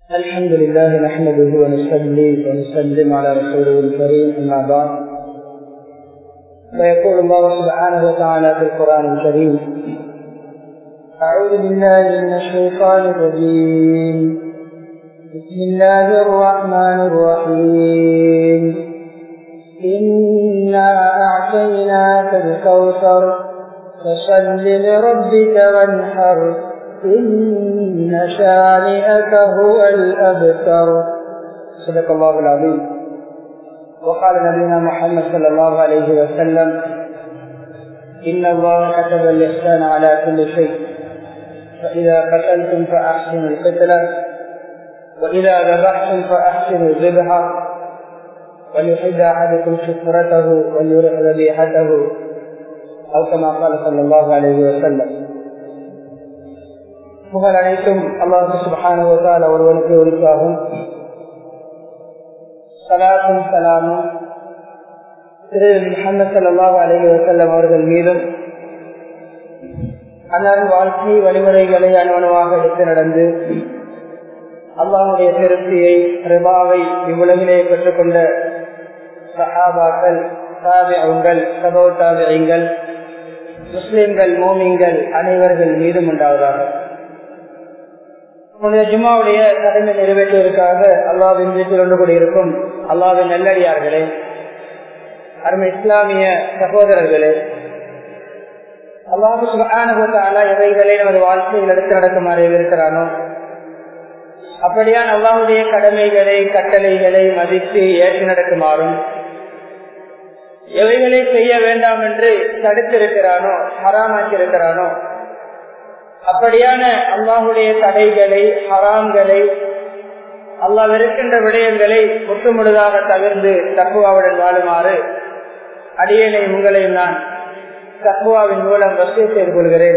الحمد لله نحمده ونصلي ونسلم على رسوله الكريم أما بعد فيقول الله سبحانه وتعالى في القرآن الكريم أعوذ بالله من الشيطان الرجيم بسم الله الرحمن الرحيم إنا أعطيناك الكوثر فصل لربك وانحر إن شانئك هو الأبتر صدق الله العظيم وقال نبينا محمد صلى الله عليه وسلم إن الله كتب الإحسان على كل شيء فإذا قتلتم فأحسنوا القتلة وإذا ذبحتم فأحسنوا الذبح وليحد أحدكم شفرته وليرح ذبيحته أو كما قال صلى الله عليه وسلم புகழ் அனைத்தும் அல்லாஹு சுபஹானுவதால் ஒருவனுக்கு ஒருக்காகும் சலாத்தும் சலாமும் திரு முகமது சல்லாஹ் அலஹி வசல்லம் அவர்கள் மீதும் அன்னாரின் வாழ்க்கை வழிமுறைகளை அனுவனமாக எடுத்து நடந்து அல்லாஹுடைய திருப்தியை ரிபாவை இவ்வுலகிலே பெற்றுக்கொண்ட சஹாபாக்கள் தாபியங்கள் சபோ தாபியங்கள் முஸ்லிம்கள் மோமிங்கள் அனைவர்கள் மீதும் உண்டாவதாக உன்னுடைய ஜும்மாவுடைய கடமை நிறைவேற்றுவதற்காக அல்லாவின் வீட்டில் ஒன்று கூடியிருக்கும் அல்லாவின் நல்லடியார்களே அருமை இஸ்லாமிய சகோதரர்களே அல்லாஹு சுகானுபத்தாலா எவைகளை நமது வாழ்க்கையில் எடுத்து நடக்குமாறு இருக்கிறானோ அப்படியான் அல்லாஹுடைய கடமைகளை கட்டளைகளை மதித்து ஏற்று நடக்குமாறும் எவைகளை செய்ய வேண்டாம் என்று தடுத்திருக்கிறானோ ஹராமாக்கியிருக்கிறானோ அப்படியான அல்லாஹுடைய தடைகளை ஹராம்களை அல்லாஹ் இருக்கின்ற விடயங்களை முற்றுமுழுதாக தவிர்ந்து தக்குவாவுடன் வாழுமாறு அடியனை உங்களையும் நான் தக்குவாவின் மூலம் வசதி செய்து கொள்கிறேன்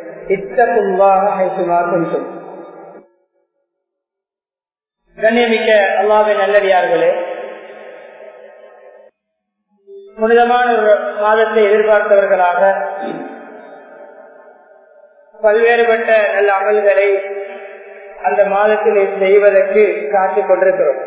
இத்தகுவாக கண்ணியமிக்க அல்லாவின் நல்லடியார்களே புனிதமான ஒரு மாதத்தை எதிர்பார்த்தவர்களாக பல்வேறுபட்ட நல்ல அமல்களை அந்த மாதத்தில் செய்வதற்கு காத்துக் கொண்டிருக்கிறோம்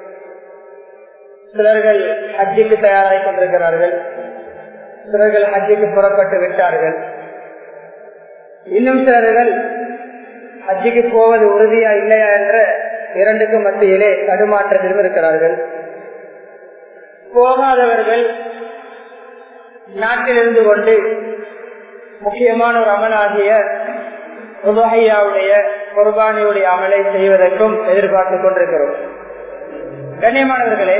சிலர்கள் ஹஜ்ஜிக்கு தயாராகி கொண்டிருக்கிறார்கள் சிலர்கள் ஹஜ்ஜிக்கு புறப்பட்டு விட்டார்கள் இன்னும் சிலர்கள் ஹஜ்ஜிக்கு போவது உறுதியா இல்லையா என்ற இரண்டுக்கும் மத்தியிலே தடுமாற்றத்திலும் இருக்கிறார்கள் போகாதவர்கள் நாட்டில் இருந்து கொண்டு முக்கியமான ஒரு அமலாகிய உபகையாவுடைய குர்பானியுடைய அமலை செய்வதற்கும் எதிர்பார்த்து கொண்டிருக்கிறோம் கண்ணியமானவர்களே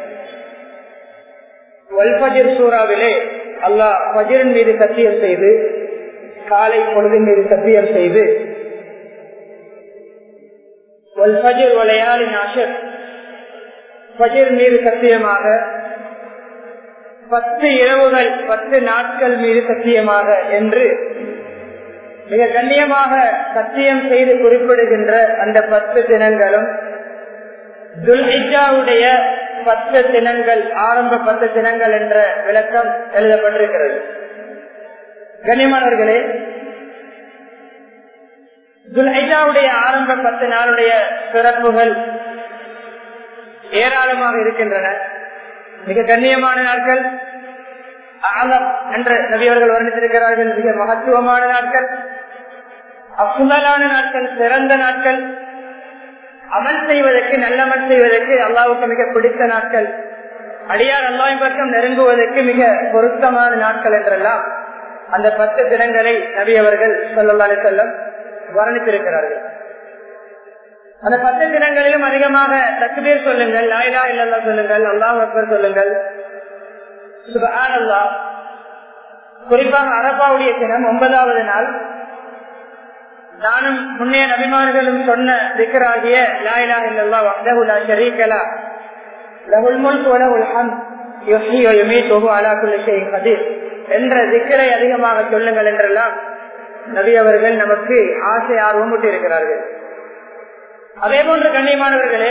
வல்பஜிர் சூறாவிலே அல்லாஹ் பஜிரின் மீது சத்தியம் செய்து காலை பொழுதின் மீது சத்தியம் செய்து வல்பஜிர் வளையாளின் ஆஷர் பஜிர் மீது சத்தியமாக பத்து இரவுகள் பத்து நாட்கள் மீது சத்தியமாக என்று மிக கண்ணியமாக சத்தியம் செய்து குறிப்பிடுகின்ற அந்த பத்து தினங்களும் துல்ஹிஜாவுடைய பத்து தினங்கள் ஆரம்ப பத்து தினங்கள் என்ற விளக்கம் எழுதப்பட்டிருக்கிறது கண்ணியமானவர்களே துல்ஹிஜாவுடைய ஆரம்ப பத்து நாளுடைய சிறப்புகள் ஏராளமாக இருக்கின்றன மிக கண்ணியமான நாட்கள் ஆலம் என்ற நபியவர்கள் வர்ணித்திருக்கிறார்கள் மிக மகத்துவமான நாட்கள் அப்புதலான நாட்கள் சிறந்த நாட்கள் அமல் செய்வதற்கு நல்லமல் செய்வதற்கு அல்லாவுக்கு மிக பிடித்த நாட்கள் அடியார் அல்லாவின் பக்கம் நெருங்குவதற்கு மிக பொருத்தமான நாட்கள் என்றெல்லாம் அந்த பத்து தினங்களை நபி அவர்கள் சொல்லலாலே செல்லம் வர்ணித்திருக்கிறார்கள் அந்த பத்து தினங்களிலும் அதிகமாக தக்குபீர் சொல்லுங்கள் லாயிலா இல்லல்லா சொல்லுங்கள் அல்லாஹ் அக்பர் சொல்லுங்கள் அல்லா குறிப்பாக அரபாவுடைய தினம் ஒன்பதாவது நாள் நானும் முன்னைய நபிமார்களும் சொன்ன திக்கராகிய லாயிலா இல்லல்லா வஹ்தஹுலா ஷரீகலா லஹுல் முல்க் வலஹுல் ஹம்த் யுஹ்யி வ யுமீத்துஹு அலா குல்லி ஷைஇன் கதீர் என்ற திக்கரை அதிகமாக சொல்லுங்கள் என்றெல்லாம் நபி அவர்கள் நமக்கு ஆசை ஆர்வம் விட்டு இருக்கிறார்கள் அதே போன்ற கண்ணியமானவர்களே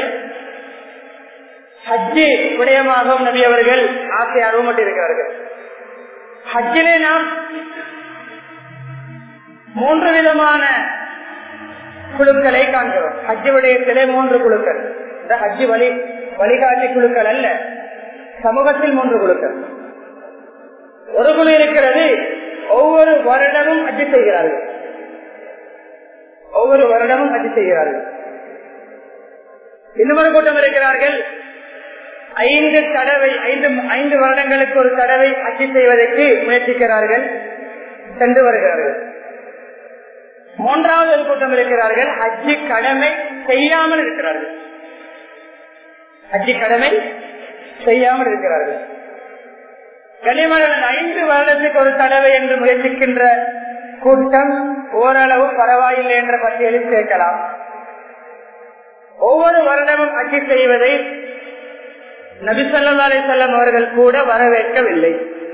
ஹஜ்ஜி விடயமாகவும் நபி அவர்கள் ஆசை ஆர்வம் இருக்கிறார்கள் ஹஜ்ஜிலே நாம் மூன்று விதமான குழுக்களை காண்கிறோம் ஹஜ்ஜு விடயத்திலே மூன்று குழுக்கள் இந்த ஹஜ்ஜு வழி வழிகாட்டி குழுக்கள் அல்ல சமூகத்தில் மூன்று குழுக்கள் ஒரு குழு இருக்கிறது ஒவ்வொரு வருடமும் ஹஜ்ஜு செய்கிறார்கள் ஒவ்வொரு வருடமும் ஹஜ்ஜு செய்கிறார்கள் இன்னொரு கூட்டம் இருக்கிறார்கள் ஐந்து தடவை ஐந்து ஐந்து வருடங்களுக்கு ஒரு தடவை ஹஜ்ஜு செய்வதற்கு முயற்சிக்கிறார்கள் சென்று வருகிறார்கள் மூன்றாவது ஒரு கூட்டம் இருக்கிறார்கள் ஹஜ்ஜி கடமை செய்யாமல் இருக்கிறார்கள் ஹஜ்ஜி கடமை செய்யாமல் இருக்கிறார்கள் கனிமலன் ஐந்து வருடத்துக்கு ஒரு தடவை என்று முயற்சிக்கின்ற கூட்டம் ஓரளவு பரவாயில்லை என்ற பட்டியலில் சேர்க்கலாம் ஒவ்வொரு வருடமும் அச்சி செய்வதை நபிசல்லா செல்லம் அவர்கள் கூட வரவேற்கவில்லை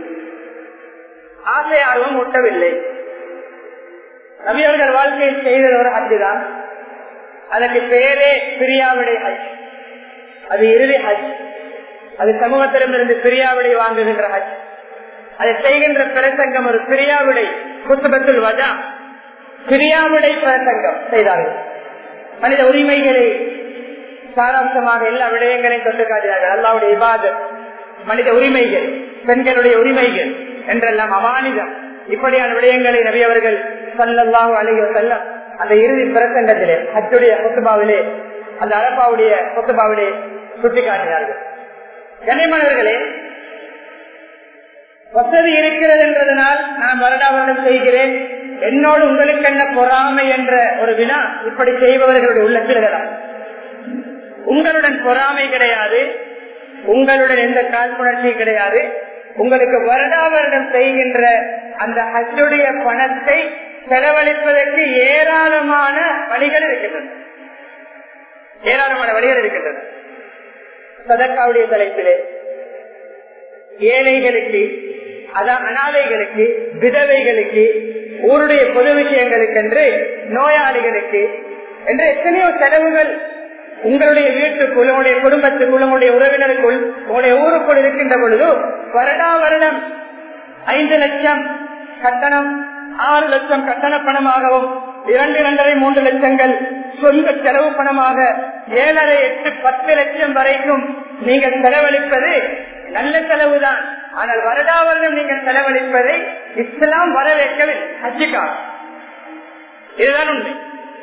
ஆசை ஆர்வம் ஊட்டவில்லை நபியவர்கள் வாழ்க்கையில் செய்தது ஒரு ஹஜ் தான் அதற்கு பேரே பிரியாவிடை ஹஜ் அது இறுதி ஹஜ் அது சமூகத்திடமிருந்து பிரியாவிடை வாங்குகின்ற ஹஜ் அதை செய்கின்ற பிரசங்கம் ஒரு பிரியாவிடை குத்துபத்துல் வஜா பிரியாவிடை பிரசங்கம் செய்தார்கள் மனித உரிமைகளை சாராம்சமாக எல்லா விடயங்களையும் தொட்டு காட்டினார்கள் அல்லாவுடைய இபாதத் மனித உரிமைகள் பெண்களுடைய உரிமைகள் என்றெல்லாம் அமானிதம் இப்படியான விடயங்களை நபி அவர்கள் சல்லல்லாஹு அலைஹி வஸல்லம் அந்த இறுதி பிரசங்கத்திலே ஹஜ்ஜுடைய கொத்துபாவிலே அந்த அரப்பாவுடைய கொத்துபாவிலே சுட்டிக்காட்டினார்கள் கண்ணியமானவர்களே வசதி இருக்கிறது என்றதனால் நான் வருடா வருடம் செய்கிறேன் என்னோடு உங்களுக்கு என்ன பொறாமை என்ற ஒரு வினா இப்படி செய்பவர்களுடைய உள்ளத்தில் எழலாம் உங்களுடன் பொறாமை கிடையாது உங்களுடன் எந்த காழ்ப்புணர்ச்சியும் கிடையாது உங்களுக்கு வருடா வருடம் செய்கின்ற அந்த ஹஜ்ஜுடைய பணத்தை செலவழிப்பதற்கு ஏராளமான வழிகள் இருக்கின்றன ஏராளமான வழிகள் இருக்கின்றன சதக்காவுடைய தலைப்பிலே ஏழைகளுக்கு அதான் அனாதைகளுக்கு விதவைகளுக்கு ஊருடைய பொது விஷயங்களுக்கு என்று நோயாளிகளுக்கு என்று எத்தனையோ செலவுகள் உங்களுடைய வீட்டுக்குள் உங்களுடைய குடும்பத்துக்குள் உங்களுடைய உறவினருக்குள் உங்களுடைய ஊருக்குள் இருக்கின்ற பொழுது வருடா வருடம் ஐந்து லட்சம் கட்டணம் ஆறு லட்சம் கட்டண பணமாகவும் இரண்டு இரண்டரை மூன்று லட்சங்கள் சொந்த செலவு பணமாக ஏழரை எட்டு பத்து லட்சம் வரைக்கும் நீங்கள் செலவழிப்பது நல்ல செலவுதான் ஆனால் வருடா வருடம் நீங்கள் செலவழிப்பதை இஸ்லாம் வரவேற்கவில்லை ஹஜ்ஜிக்கா இதுதான் உண்மை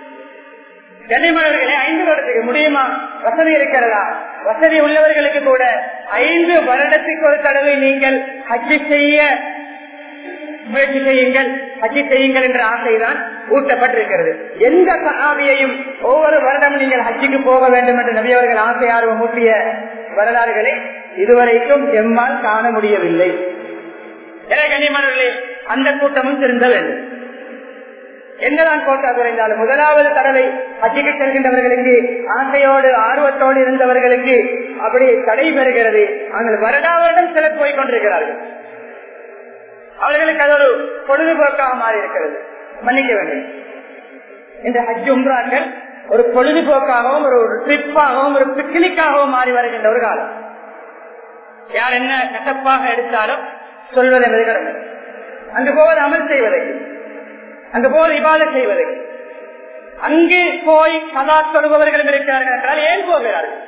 கனிமணவர்களே ஐந்து வருடத்துக்கு முடியுமா வசதி இருக்கிறதா வசதி உள்ளவர்களுக்கு கூட ஐந்து வருடத்துக்கு ஒரு தடவை நீங்கள் ஹஜ்ஜி செய்ய முயற்சி செய்யுங்கள் ஹஜ்ஜி செய்யுங்கள் என்ற ஆசைதான் ஊட்டப்பட்டிருக்கிறது எந்த சகாபியையும் ஒவ்வொரு வருடம் நீங்கள் ஹஜ்ஜிக்கு போக வேண்டும் என்று நபியவர்கள் ஆசை ஆர்வம் ஊட்டிய வரலாறுகளை இதுவரைக்கும் எம்மால் காண முடியவில்லை எனவே கண்ணியமானவர்களே அந்த கூட்டமும் திருந்த வேண்டும் என்னதான் கோட்டா குறைந்தாலும் முதலாவது தடவை ஹஜ்ஜிக்கு செல்கின்றவர்களுக்கு ஆசையோடு ஆர்வத்தோடு இருந்தவர்களுக்கு அப்படி தடை பெறுகிறது அவர்கள் வருடா வருடம் சிலர் போய் கொண்டிருக்கிறார்கள் அவர்களுக்கு அது ஒரு பொழுதுபோக்காக மாறி இருக்கிறது மன்னிக்க வேண்டும் இந்த ஹஜ் உம்ராக்கள் ஒரு பொழுதுபோக்காகவும் ஒரு ட்ரிப்பாகவும் ஒரு பிக்னிக்காகவும் மாறி வருகின்ற ஒரு காலம் யார் என்ன கட்டப்பாக எடுத்தாலும் சொல்வது என்பது கடமை அங்கு போவது அமல் செய்வதற்கு அங்கு போவது இபாத செய்வதற்கு அங்கு போய் கதா தொடுபவர்களும் இருக்கிறார்கள் என்றால் ஏன் போகிறார்கள்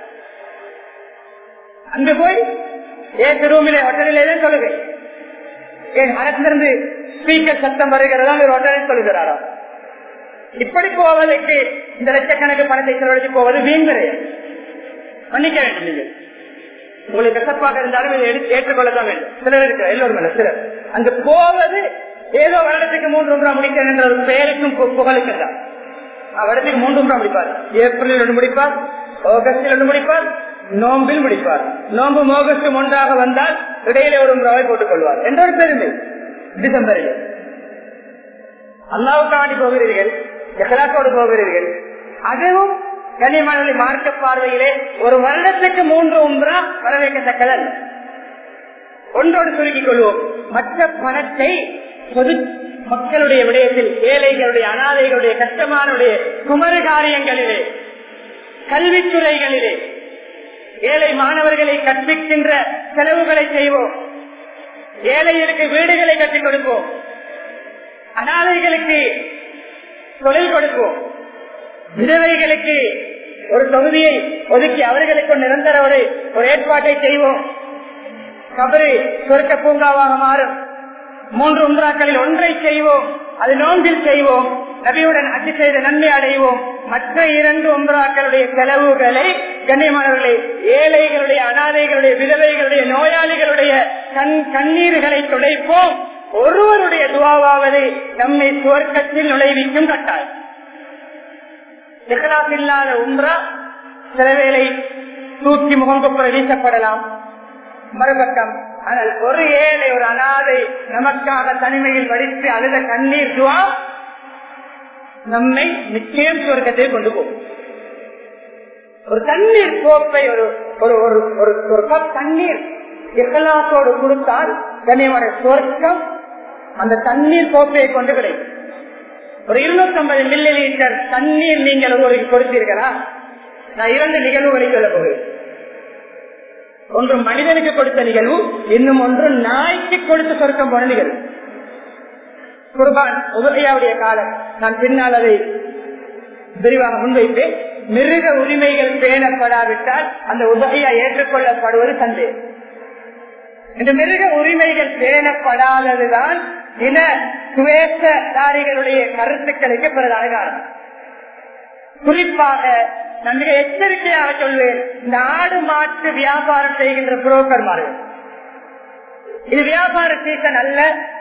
அங்கு போய் ஏன் ரூமிலே ஹோட்டலிலே தான் சொல்லுகை ஏன் அரசிலிருந்து ஸ்பீக்கர் சத்தம் வருகிறதா ஒரு ஹோட்டலில் சொல்லுகிறாரா இப்படி போவதற்கு இந்த லட்சக்கணக்கு பணத்தை செலவழித்து போவது வீண் கிடையாது மன்னிக்க வேண்டும் நீங்கள் உங்களுக்கு கசப்பாக இருந்தாலும் இதை எடுத்து ஏற்றுக்கொள்ளத்தான் வேண்டும் சிலர் இருக்கிற எல்லோரும் இல்லை சிலர் அங்கு போவது ஏதோ வருடத்துக்கு மூன்று ஒன்றா முடிக்கிறேன் என்ற ஒரு பெயருக்கும் புகழுக்கு தான் வருடத்துக்கு மூன்று ஒன்றா முடிப்பார் ஏப்ரலில் ஒன்று முடிப்பார் ஆகஸ்டில் ஒன்று முடிப்பார் நோம்பில் முடிப்பார் நோம்பு ஆகஸ்டும் ஒன்றாக வந்தால் இடையிலே ஒரு முறை போட்டுக் கொள்வார் என்ற ஒரு பெருமை டிசம்பரில் அல்லாவுக்காண்டி போகிறீர்கள் எகலாக்கோடு போகிறீர்கள் அதுவும் கனிமணி மார்க்க பார்வையிலே ஒரு வருடத்துக்கு மூன்று உம்ரா வரவேற்கத்தக்கதல்ல ஒன்றோடு சுருக்கிக் கொள்வோம் மற்ற பணத்தை பொது மக்களுடைய விடயத்தில் ஏழைகளுடைய அனாதைகளுடைய கஷ்டமானுடைய குமர காரியங்களிலே கல்வித்துறைகளிலே ஏழை மாணவர்களை கற்பிக்கின்ற செலவுகளை செய்வோம் ஏழைகளுக்கு வீடுகளை கட்டிக் கொடுப்போம் அனாதைகளுக்கு தொழில் கொடுப்போம் விதவைகளுக்கு ஒரு தொகுதியை ஒதுக்கி அவர்களுக்கு ஒரு நிரந்தர ஒரு ஒரு ஏற்பாட்டை செய்வோம் கபரு சொர்க்க பூங்காவாக மாறும் மூன்று உம்ராக்களில் ஒன்றை செய்வோம் அது நோன்பில் செய்வோம் நபியுடன் அச்சு செய்த நன்மை அடைவோம் மற்ற இரண்டு உம்ராக்களுடைய செலவுகளை கண்ணியமானவர்களை ஏழைகளுடைய அனாதைகளுடைய விதவைகளுடைய நோயாளிகளுடைய கண் கண்ணீர்களை துடைப்போம் ஒருவருடைய துவாவாவது நம்மை சுவர்க்கத்தில் நுழைவிக்கும் கட்டாயம் இஹ்லாஸ் இல்லாத உம்ரா சில வேளை தூக்கி முகங்குப்புற வீசப்படலாம் மறுபக்கம் ஆனால் ஒரு ஏழை ஒரு அனாதை நமக்காக தனிமையில் வடித்து அழுத கண்ணீர் துவா நம்மை நிச்சயம் சுவர்க்கத்தை கொண்டு போகும் ஒரு தண்ணீர் கோப்பை ஒரு ஒரு ஒரு ஒரு ஒரு கப் தண்ணீர் இஹலாசோடு கொடுத்தால் கண்ணியமான சுவர்க்கம் அந்த தண்ணீர் கோப்பையை கொண்டு கிடைக்கும் ஒரு இருநூத்தி ஐம்பது மில்லி லிட்டர் தண்ணீர் நீங்கள் ஒருவருக்கு கொடுத்தீர்களா நான் இரண்டு நிகழ்வுகளை சொல்ல போகிறேன் ஒன்று மனிதனுக்கு கொடுத்த நிகழ்வு இன்னும் ஒன்று நாய்க்கு கொடுத்து சொர்க்கம் போன நிகழ்வு குர்பான் உதகையாவுடைய காலம் நான் பின்னால் அதை விரிவாக முன்வைத்து மிருக உரிமைகள் பேணப்படாவிட்டால் அந்த உதகையா ஏற்றுக்கொள்ளப்படுவது சந்தேகம் இந்த மிருக உரிமைகள் பேணப்படாததுதான் இன சுவேசதாரிகளுடைய கருத்துக்களுக்கு பிரதான காரணம் குறிப்பாக நான் மிக எச்சரிக்கையாக சொல்வேன் இந்த ஆடு மாட்டு வியாபாரம் செய்கின்ற புரோக்கர்மார்கள் இது வியாபார சீசன் அல்ல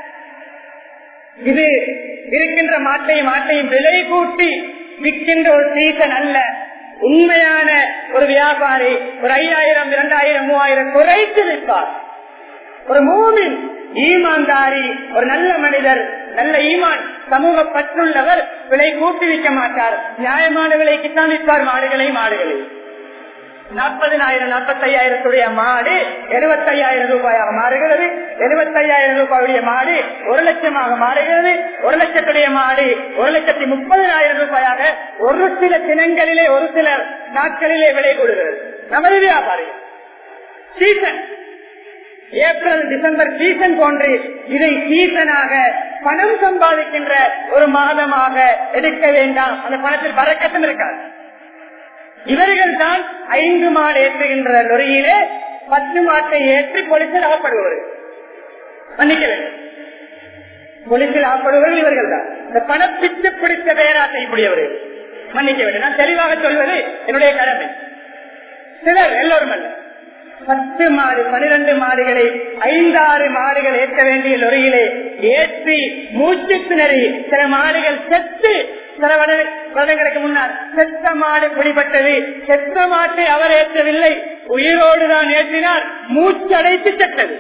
இது இருக்கின்ற மாட்டையும் மாட்டையும் விலை கூட்டி விற்கின்ற ஒரு சீசன் அல்ல உண்மையான ஒரு வியாபாரி ஒரு ஐயாயிரம் இரண்டாயிரம் மூவாயிரம் குறைத்து விற்பார் ஒரு மூமின் ஈமான்தாரி ஒரு நல்ல மனிதர் நல்ல ஈமான் சமூக பற்றுள்ளவர் விலை கூட்டி விற்க மாட்டார் நியாயமான விலைக்கு தான் விற்பார் மாடுகளை மாடுகளை நாற்பதினாயிரம் நாற்பத்தையாயிரத்துடைய மாடு எழுபத்தையாயிரம் ரூபாயாக மாறுகிறது எழுபத்தையாயிரம் ரூபாயுடைய மாடு ஒரு லட்சமாக மாறுகிறது ஒரு லட்சத்துடைய மாடு ஒரு லட்சத்தி முப்பதினாயிரம் ரூபாயாக ஒரு சில தினங்களிலே ஒரு சில நாட்களிலே விலை கொடுக்கிறது நமது வியாபாரி சீசன் ஏப்ரல் டிசம்பர் சீசன் போன்று இதை சீசனாக பணம் சம்பாதிக்கின்ற ஒரு மாதமாக எடுக்க வேண்டாம் அந்த பணத்தில் பறக்கட்டும் இருக்காது இவர்கள் தான் ஐந்து மாடு ஏற்றுகின்ற லொரியிலே பத்து மாட்டை ஏற்றி பொலிசில் ஆகப்படுபவர்கள் மன்னிக்க வேண்டும் பொலிசில் ஆகப்படுபவர்கள் இவர்கள் தான் இந்த பணப்பிச்சு பிடித்த பேராசை இப்படியவர்கள் மன்னிக்க வேண்டும் நான் தெளிவாக சொல்வது என்னுடைய கடமை சிலர் எல்லோரும் அல்ல பத்து மாடு பனிரெண்டு மாடுகளை ஐந்தாறு மாடுகள் ஏற்ற வேண்டிய லொரியிலே ஏற்றி மூச்சு திணறி சில மாடுகள் செத்து சில வருடங்களுக்கு முன்னால் செத்த மாடு பிடிபட்டது செத்த மாட்டை அவர் ஏற்றவில்லை உயிரோடு தான் ஏற்றினார் மூச்சடைத்து செத்தது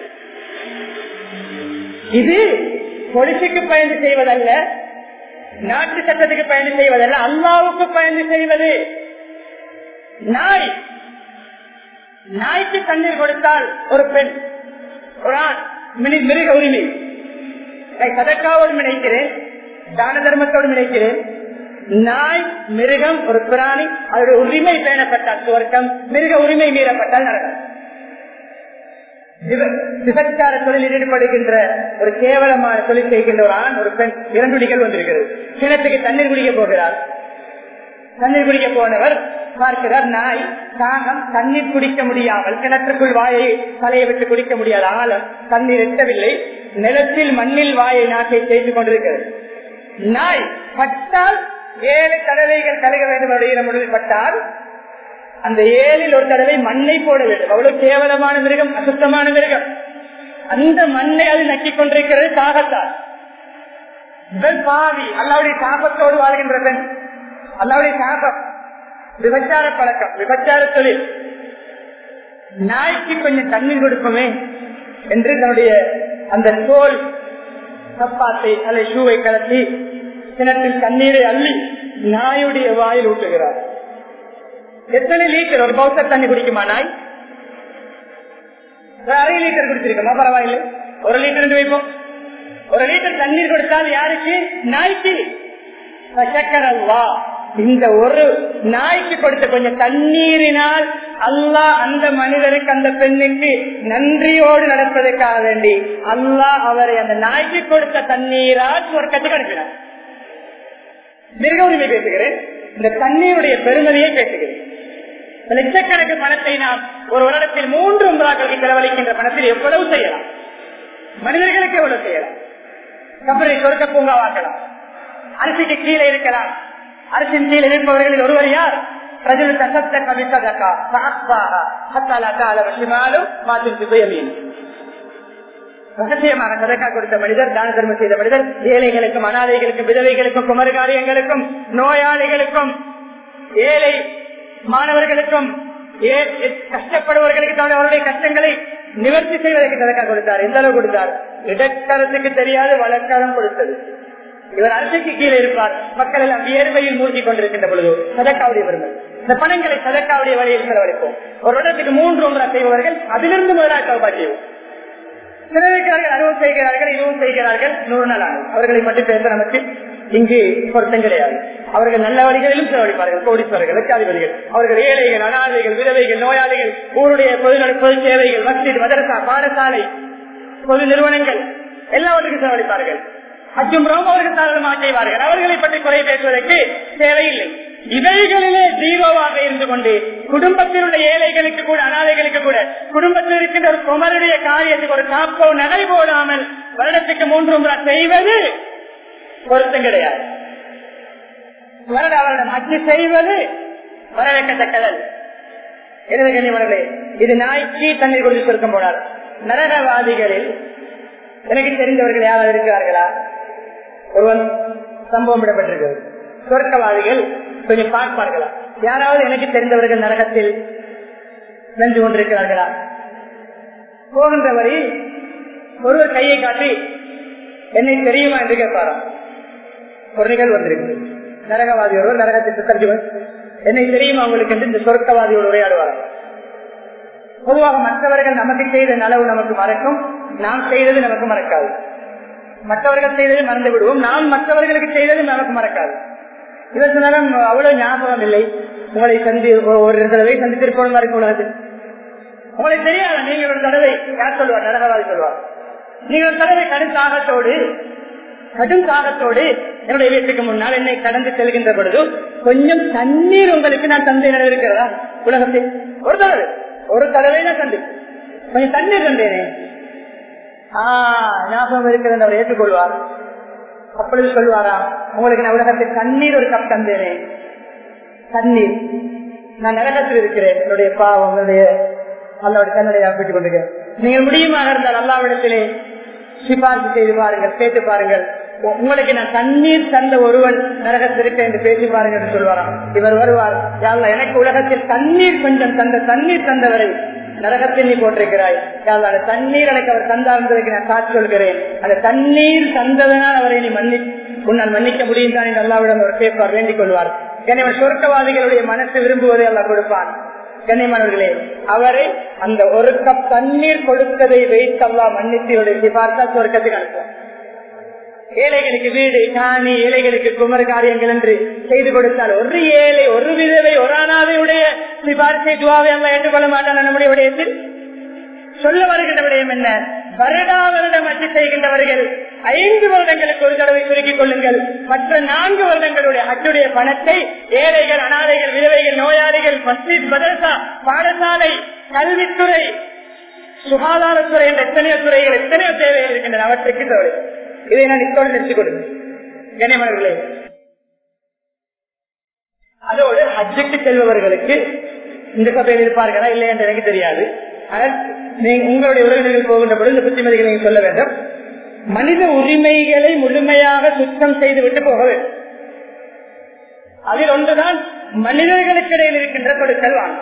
இது பொலிசுக்கு பயந்து செய்வதல்ல நாட்டு சட்டத்துக்கு பயந்து செய்வதல்ல அல்லாவுக்கு பயந்து செய்வது நாய் நாய்க்கு தண்ணீர் கொடுத்தால் ஒரு பெண் ஒரு ஆண் மிருக உரிமை சதக்காவோடு நினைக்கிறேன் தான தர்மத்தோடு நினைக்கிறேன் நாய் மிருகம் ஒரு பிராணி அதோட உரிமை பேணப்பட்டால் சுவர்க்கம் மிருக உரிமை மீறப்பட்டால் நடக்கும் விபச்சார தொழிலில் ஈடுபடுகின்ற ஒரு கேவலமான தொழில் செய்கின்ற ஒரு ஆண் ஒரு பெண் இரண்டு நிகழ்வு வந்திருக்கிறது கிணத்துக்கு தண்ணீர் குடிக்க போகிறார் தண்ணீர் குடிக்க போனவர் பார்க்கிறார் நாய் தாகம் தண்ணீர் குடிக்க முடியாமல் கிணற்றுக்குள் வாயை தலையை விட்டு குடிக்க முடியாத ஆழம் தண்ணீர் எட்டவில்லை நிலத்தில் மண்ணில் வாயை நாட்டை செய்து கொண்டிருக்கிறது நாய் பட்டால் ஏழு தடவைகள் கழுக வேண்டும் அப்படிங்கிற முடிவில் பட்டால் அந்த ஏழில் ஒரு தடவை மண்ணை போட வேண்டும் அவ்வளவு கேவலமான மிருகம் அசுத்தமான மிருகம் அந்த மண்ணை அது நக்கிக் கொண்டிருக்கிறது தாகத்தால் இவள் பாவி அல்லாவுடைய சாபத்தோடு வாழ்கின்ற பெண் அல்லாவுடைய சாபம் விபச்சார பழக்கம் விபச்சார தொழில் நாய்க்கு கொஞ்சம் தண்ணீர் கொடுப்போமே என்று தன்னுடைய அந்த தோல் சப்பாத்தை அல்லது ஷூவை கலத்தி கிணற்றில் தண்ணீரை அள்ளி நாயுடைய வாயில் ஊட்டுகிறார் எத்தனை லிட்டர் ஒரு பௌத்தர் தண்ணி குடிக்குமா நாய் ஒரு அரை லிட்டர் குடிச்சிருக்கோமா பரவாயில்லை ஒரு லிட்டர் வைப்போம் ஒரு லிட்டர் தண்ணீர் கொடுத்தால் யாருக்கு நாய்க்கு சக்கரவா இந்த ஒரு நாய்க்கு கொடுத்த கொஞ்சம் தண்ணீரினால் அல்லாஹ் அந்த மனிதனுக்கு அந்த பெண்ணுக்கு நன்றியோடு நடப்பதற்காக வேண்டி அல்லாஹ் அவரை அந்த நாய்க்கு கொடுத்த தண்ணீரால் சொர்க்கத்துக்கு அனுப்பினார் மிருக உரிமை பேசுகிறேன் இந்த தண்ணீருடைய பெருமதியை பேசுகிறேன் லட்சக்கணக்கு பணத்தை நாம் ஒரு வருடத்தில் மூன்று உங்களாக்களுக்கு செலவழிக்கின்ற பணத்தில் எவ்வளவு செய்யலாம் மனிதர்களுக்கு எவ்வளவு செய்யலாம் கம்பெனி சொர்க்க பூங்காவாக்கலாம் அரிசிக்கு கீழே இருக்கலாம் அரசின் கீழே இருப்பவர்களில் ஒருவர் யார் பிரஜல் தசத்த கவித்ததக்கா சாஸ்வாகா ஹத்தாலாக்கா அளவு சிமாலும் மாத்தின் சுபயமீன் ரகசியமான சதக்கா கொடுத்த மனிதர் தான தர்மம் செய்த மனிதர் ஏழைகளுக்கும் அனாதைகளுக்கும் விதவைகளுக்கும் குமரகாரியங்களுக்கும் நோயாளிகளுக்கும் ஏழை மாணவர்களுக்கும் கஷ்டப்படுபவர்களுக்கு அவருடைய கஷ்டங்களை நிவர்த்தி செய்வதற்கு சதக்கா கொடுத்தார் எந்த அளவு கொடுத்தார் இடக்கரத்துக்கு தெரியாது வழக்காரம் கொடுத்தது இவர் அரசுக்கு கீழே இருப்பார் மக்கள் எல்லாம் வியர்வையில் மூழ்கி கொண்டிருக்கின்ற பொழுது சதக்காவுடைய வருங்கள் இந்த பணங்களை சதக்காவுடைய வழியில் செலவழிப்போம் ஒரு இடத்துக்கு மூன்று ஒன்றா செய்பவர்கள் அதிலிருந்து முதலாக சௌபா செய்வோம் சிலருக்கிறார்கள் அதுவும் செய்கிறார்கள் இதுவும் செய்கிறார்கள் நூறு நாள் ஆகும் அவர்களை மட்டும் பேச நமக்கு இங்கு பொருத்தம் கிடையாது அவர்கள் நல்ல வழிகளிலும் செலவழிப்பார்கள் கோடீஸ்வரர்கள் லட்சாதிபதிகள் அவர்கள் ஏழைகள் அனாதைகள் விதவைகள் நோயாளிகள் ஊருடைய பொது பொது சேவைகள் மஸ்ஜித் மதரசா பாடசாலை பொது நிறுவனங்கள் எல்லாவற்றுக்கும் செலவழிப்பார்கள் அச்சும் அவர்கள் தாராளமாக செய்வார்கள் அவர்களை பற்றி குறை பேசுவதற்கு தேவையில்லை இவைகளிலே ஜீரோவாக இருந்து கொண்டு குடும்பத்தில் உள்ள ஏழைகளுக்கு கூட அனாதைகளுக்கு கூட குடும்பத்தில் இருக்கின்ற ஒரு குமருடைய காரியத்துக்கு ஒரு காப்போ நடை போடாமல் வருடத்துக்கு மூன்று முறை செய்வது பொருத்தம் கிடையாது வருட வருடம் அச்சு செய்வது வரவேற்கத்தக்கதல் எனது கண்ணியவர்களே இது நாய்க்கு தண்ணீர் கொடுத்து சுருக்கம் போனார் நரகவாதிகளில் எனக்கு தெரிந்தவர்கள் யாராவது இருக்கிறார்களா ஒருவன் சம்பவம் விடப்பட்டிருக்கிறது சொர்க்கவாதிகள் கொஞ்சம் பார்ப்பார்களா யாராவது எனக்கு தெரிந்தவர்கள் நரகத்தில் நின்று கொண்டிருக்கிறார்களா போகின்ற வழி ஒருவர் கையை காட்டி என்னை தெரியுமா என்று கேட்பாராம் ஒரு நிகழ்வு வந்திருக்கு நரகவாதி ஒருவர் நரகத்திற்கு தர்ஜுவன் என்னை தெரியுமா உங்களுக்கு என்று இந்த சொர்க்கவாதியோடு உரையாடுவார் பொதுவாக மற்றவர்கள் நமக்கு செய்த நலவு நமக்கு மறக்கும் நாம் செய்தது நமக்கு மறக்காது மற்றவர்கள் செய்தது மறந்து விடுவோம் நாம் மற்றவர்களுக்கு செய்தது நமக்கு மறக்காது இதற்கு நேரம் அவ்வளவு ஞாபகம் இல்லை உங்களை சந்தி ஒரு தடவை சந்தித்திருப்போம் வரைக்கும் உலகத்தில் உங்களுக்கு தெரியாது நீங்க ஒரு தடவை யார் சொல்லுவார் நரகவாதி சொல்லுவார் நீங்க ஒரு தடவை கடும் தாகத்தோடு கடும் தாகத்தோடு என்னுடைய வீட்டுக்கு முன்னால் என்னை கடந்து செல்கின்ற பொழுது கொஞ்சம் தண்ணீர் உங்களுக்கு நான் தந்தை இருக்கிறதா உலகத்தில் ஒரு தடவை ஒரு தடவை நான் தந்து கொஞ்சம் தண்ணீர் தந்தேனே ஆஹ் ஞாபகம் இருக்கிறது அவர் ஏற்றுக்கொள்வார் அப்பொழுது சொல்வாரா உங்களுக்கு நான் உலகத்தில் தண்ணீர் ஒரு கப் தந்தேனே தண்ணீர் நான் நரகத்தில் இருக்கிறேன் என்னுடைய பாவம் என்னுடைய அல்லாவுடைய தன்னுடைய அப்பிட்டுக் கொண்டிருக்கிறேன் நீங்கள் முடியுமாக இருந்தால் அல்லாவிடத்திலே சிபாரிசு செய்து பாருங்கள் கேட்டு பாருங்கள் உங்களுக்கு நான் தண்ணீர் தந்த ஒருவன் நரகத்திருக்க என்று பேசி பாருங்கள் என்று சொல்வாராம் இவர் வருவார் யாழ்லா எனக்கு உலகத்தில் தண்ணீர் கொஞ்சம் தந்த தண்ணீர் தந்தவரை நரகத்தில் நீ போட்டிருக்கிறாய் யாழ்லா அந்த தண்ணீர் எனக்கு அவர் தந்தார் என்பதற்கு நான் காட்சி சொல்கிறேன் அந்த தண்ணீர் தந்ததனால் அவரை நீ மன்னி உன்னால் மன்னிக்க முடியும் தான் என்று அல்லாவிடம் அவர் கேட்பார் வேண்டிக் கொள்வார் எனவே சொர்க்கவாதிகளுடைய மனசு விரும்புவதை அல்ல கொடுப்பான் கண்ணியமானவர்களே அவரை அந்த ஒரு கப் தண்ணீர் கொடுத்ததை வைத்தல்லா மன்னித்தியுடைய சிபார்த்தா சொர்க்கத்துக்கு அனுப்புவார் ஏழைகளுக்கு வீடு காணி ஏழைகளுக்கு குமர் காரியங்கள் என்று செய்து கொடுத்தால் ஒரு ஏழை ஒரு விதவை ஒரு அனாதையுடைய சிபாரிசை துவாவை அல்ல ஏற்றுக்கொள்ள மாட்டான் நம்முடைய விடயத்தில் சொல்ல வருகின்ற விடயம் என்ன வருடா வருடம் அச்சு செய்கின்றவர்கள் ஐந்து வருடங்களுக்கு ஒரு தடவை சுருக்கிக் கொள்ளுங்கள் மற்ற நான்கு வருடங்களுடைய அச்சுடைய பணத்தை ஏழைகள் அனாதைகள் விதவைகள் நோயாளிகள் மஸ்ஜித் மதரசா பாடசாலை கல்வித்துறை சுகாதாரத்துறை என்ற எத்தனையோ துறைகள் எத்தனையோ தேவைகள் இருக்கின்றன அவற்றுக்கு தேவை இதை நான் இத்தோடு நிறுத்திக் கொடுங்க கண்ணியமானவர்களே அதோடு ஹஜ்ஜுக்கு செல்பவர்களுக்கு இந்த சபையில் இருப்பார்களா இல்லை என்று எனக்கு தெரியாது ஆனால் நீங்க உங்களுடைய உறவினர்கள் போகின்ற பொழுது இந்த புத்திமதிகளை நீங்க சொல்ல வேண்டும் மனித உரிமைகளை முழுமையாக சுத்தம் செய்து விட்டு போக வேண்டும் அதில் ஒன்றுதான் மனிதர்களுக்கு இடையில் இருக்கின்ற கொடுக்கல் வாங்க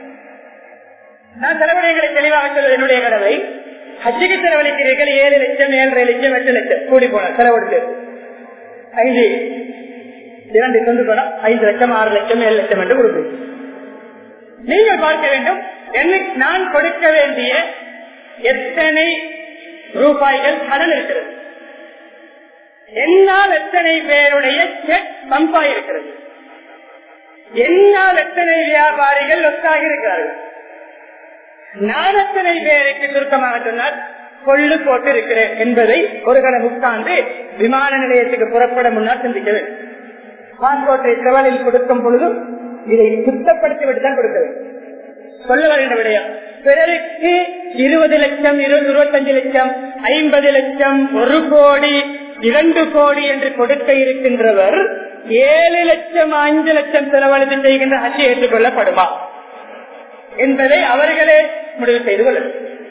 நான் செலவினங்களை தெளிவாக சொல்வது என்னுடைய கடவை ஹஜ்ஜுக்கு செலவழிக்கிறீர்கள் ஏழு லட்சம் ஏழரை லட்சம் எட்டு லட்சம் கூடி போன செலவழித்து ஐந்து இரண்டு சொந்து பணம் ஐந்து லட்சம் ஆறு லட்சம் ஏழு லட்சம் என்று கொடுப்பீங்க நீங்கள் பார்க்க வேண்டும் எனக்கு நான் கொடுக்க வேண்டிய எத்தனை ரூபாய்கள் கடன் இருக்கிறது என்னால் எத்தனை பேருடைய செக் பம்பாய் இருக்கிறது என்னால் எத்தனை வியாபாரிகள் ஒத்தாக இருக்கிறார்கள் நான் எத்தனை பேருக்கு சுருக்கமாக சொன்னால் கொள்ளு போட்டு இருக்கிறேன் என்பதை ஒரு கணம் உட்கார்ந்து விமான நிலையத்துக்கு புறப்பட முன்னால் சிந்திக்க வேண்டும் பாஸ்போர்ட்டை செவலில் கொடுக்கும் பொழுதும் இதை சுத்தப்படுத்தி விட்டு தான் கொடுக்க வேண்டும் சொல்ல வருகின்ற விடயம் பிறருக்கு இருபது லட்சம் இருபத்தஞ்சு லட்சம் ஐம்பது லட்சம் ஒரு கோடி இரண்டு கோடி என்று கொடுக்க இருக்கின்றவர் ஏழு லட்சம் அஞ்சு லட்சம் செலவழித்து செய்கின்ற ஹஜ் ஏற்றுக்கொள்ளப்படுமா என்பதை அவர்களே முடிவு செய்து கொள்ள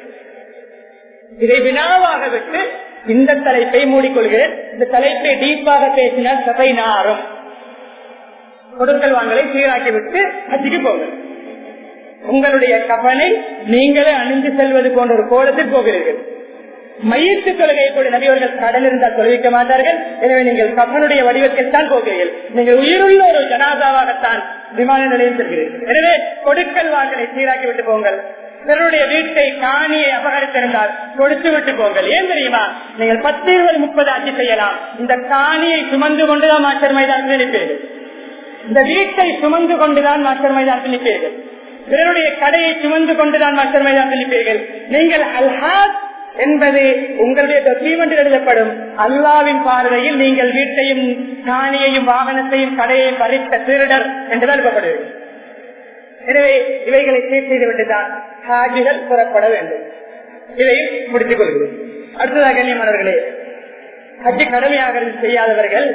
இதை வினாவாக விட்டு இந்த தலைப்பை மூடிக்கொள்கிறேன் இந்த தலைப்பை டீப்பாக பேசினால் சபை நாரும் கொடுக்கல் வாங்கலை சீராக்கி விட்டு ஹஜ்ஜுக்கு போங்க உங்களுடைய கபனை நீங்களே அணிந்து செல்வது போன்ற ஒரு கோலத்தில் போகிறீர்கள் மையத்து தொழுகையை கூட நபியவர்கள் கடல் இருந்தால் தொழுவிக்க மாட்டார்கள் எனவே நீங்கள் கப்பனுடைய வடிவத்தில் தான் போகிறீர்கள் நீங்கள் உயிருள்ள ஒரு ஜனாதாவாகத்தான் விமான நிலையம் செல்கிறீர்கள் எனவே கொடுக்கல் வாங்கலை சீராக்கி விட்டு போங்கள் பிறருடைய வீட்டை காணியை அபகரித்திருந்தால் கொடுத்து விட்டு போங்கள் ஏன் தெரியுமா நீங்கள் பத்து இருபது முப்பது ஆட்சி செய்யலாம் இந்த காணியை சுமந்து கொண்டுதான் மாஸ்டர் மைதானத்தில் நிற்பீர்கள் இந்த வீட்டை சுமந்து கொண்டுதான் மாஸ்டர் மைதானத்தில் நிற்பீர்கள் பிறருடைய கடையை சுமந்து கொண்டுதான் மாஸ்டர் மைதானத்தில் நிற்பீர்கள் நீங்கள் அல்ஹாத் என்பது உங்களுடைய டாக்குமெண்ட் எழுதப்படும் அல்லாவின் பார்வையில் நீங்கள் வீட்டையும் காணியையும் வாகனத்தையும் கடையையும் பறித்த திருடர் என்றுதான் எழுதப்படுவீர்கள் எனவே இவைகளை சீர் செய்துவிட்டுதான் ஹாஜிகள் புறப்பட வேண்டும் இதை முடித்துக் கொள்கிறேன் அடுத்ததாக கண்ணியமானவர்களே ஹஜ்ஜு கடமையாக செய்யாதவர்கள்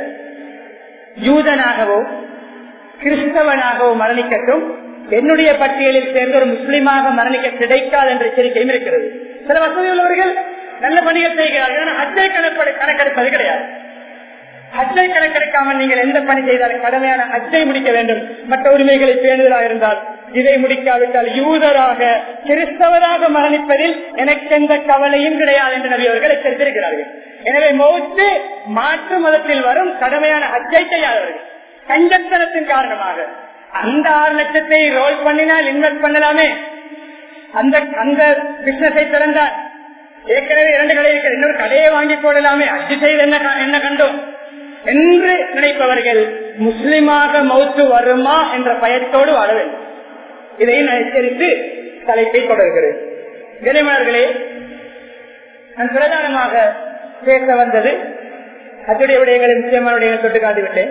யூதனாகவோ கிறிஸ்தவனாகவோ மரணிக்கட்டும் என்னுடைய பட்டியலில் சேர்ந்த ஒரு முஸ்லீமாக மரணிக்க கிடைக்காது என்ற எச்சரிக்கையும் இருக்கிறது சில வசதி உள்ளவர்கள் நல்ல பணிகள் செய்கிறார்கள் அச்சை கணக்கு கணக்கெடுப்பது கிடையாது அச்சை கணக்கெடுக்காமல் நீங்கள் எந்த பணி செய்தாலும் கடமையான அச்சை முடிக்க வேண்டும் மற்ற உரிமைகளை பேணுதலாக இருந்தால் இதை முடிக்காவிட்டால் யூதராக கிறிஸ்தவராக மரணிப்பதில் எனக்கு எந்த கவலையும் கிடையாது என்று நபி அவர்கள் எச்சரித்திருக்கிறார்கள் எனவே மௌத்து மாற்று மதத்தில் வரும் கடமையான அச்சை செய்யாதவர்கள் கஞ்சத்தனத்தின் காரணமாக அந்த ஆறு லட்சத்தை ரோல் பண்ணினால் இன்வெஸ்ட் பண்ணலாமே அந்த அந்த பிசினஸை திறந்தால் ஏற்கனவே இரண்டு கடை இருக்கிற இன்னொரு கடையை வாங்கி போடலாமே அச்சு செய்து என்ன என்ன கண்டோம் என்று நினைப்பவர்கள் முஸ்லிமாக மௌத்து வருமா என்ற பயத்தோடு வாழ வேண்டும் இதை நான் எச்சரித்து தலைப்பை தொடர்கிறேன் கனிமலர்களே நான் பிரதானமாக பேச வந்தது அத்துடைய விடயங்களை முக்கியமான விடயங்களை தொட்டு காட்டிவிட்டேன்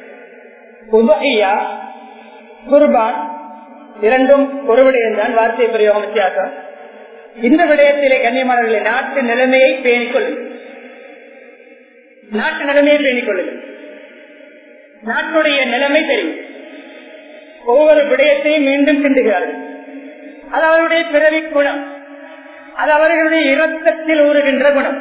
குர்பான் இரண்டும் ஒரு விடயம் தான் வார்த்தை பிரயோகம் வித்தியாசம் இந்த விடயத்திலே கண்ணியமானவர்களை நாட்டு நிலைமையை பேணிக் கொள்ளுங்கள் நாட்டு நிலைமையை பேணிக் கொள்ளுங்கள் நாட்டுடைய நிலைமை தெரியும் ஒவ்வொரு விடயத்தையும் மீண்டும் கிண்டுகிறார்கள் அது அவருடைய பிறவி குணம் அது அவர்களுடைய இரத்தத்தில் ஊறுகின்ற குணம்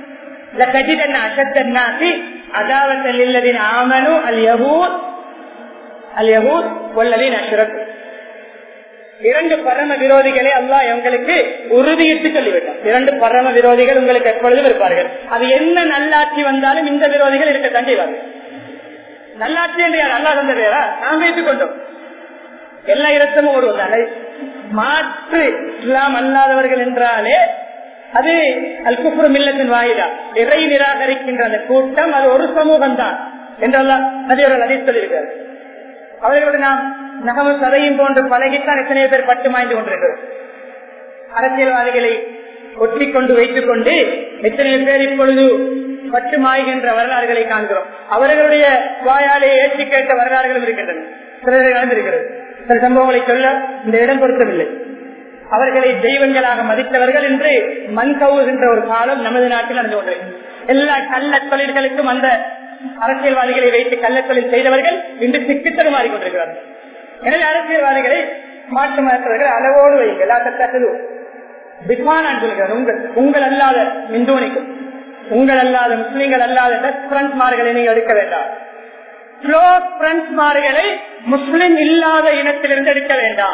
அதாவது ஆமனு அல் யகூத் அல் யகூத் கொல்லலின் அஷ்ரத் இரண்டு பரம விரோதிகளை அல்லாஹ் எங்களுக்கு உறுதியிட்டு சொல்லிவிட்டார் இரண்டு பரம விரோதிகள் உங்களுக்கு எப்பொழுதும் இருப்பார்கள் அது என்ன நல்லாட்சி வந்தாலும் இந்த விரோதிகள் இருக்கத்தான் செய்வார்கள் நல்லாட்சி என்று யார் அல்லா தந்த பேரா நாம் வைத்துக் கொண்டோம் எல்லா இடத்தமும் ஒரு மாற்று இஸ்லாம் அல்லாதவர்கள் என்றாலே அது அல் குப்ரு மில்லத்தின் வாயிலா இறை நிராகரிக்கின்ற அந்த கூட்டம் அது ஒரு சமூகம் தான் என்றெல்லாம் நதியவர்கள் அதை சொல்லியிருக்கிறார் அவர்களோடு நாம் நகமும் சதையும் போன்று பழகித்தான் எத்தனையோ பேர் பட்டு மாய்ந்து கொண்டிருக்கிறோம் அரசியல்வாதிகளை ஒட்டி கொண்டு வைத்துக் கொண்டு எத்தனையோ பேர் இப்பொழுது பட்டு மாய்கின்ற வரலாறுகளை காண்கிறோம் அவர்களுடைய வாயாலே ஏற்றி கேட்ட வரலாறுகளும் இருக்கின்றன சிலரை நடந்திருக்கிறது சில சம்பவங்களை சொல்ல இந்த இடம் பொருத்தவில்லை அவர்களை தெய்வங்களாக மதித்தவர்கள் என்று மண் கவுகின்ற ஒரு காலம் நமது நாட்டில் நடந்து கொண்டிருக்கிறது எல்லா கள்ள தொழில்களுக்கும் அந்த அரசியல்வாதிகளை வைத்து கள்ளத்தொழில் செய்தவர்கள் இன்று சிக்கித்தரு மாறிக்கொண்டிருக்கிறார்கள் எனவே அரசியல்வாதிகளை மாற்று மருத்துவர்கள் அளவோடு வைங்கள் சொல்கிறார் உங்கள் உங்கள் அல்லாத இந்தோனிக்கும் உங்கள் அல்லாத முஸ்லீம்கள் அல்லாத பெஸ்ட் ஃப்ரெண்ட்ஸ்மார்களை நீங்கள் எடுக்க வேண்டாம் க்ளோஸ் ஃப்ரெண்ட்ஸ்மார்களை முஸ்லிம் இல்லாத இனத்திலிருந்து எடுக்க வேண்டாம்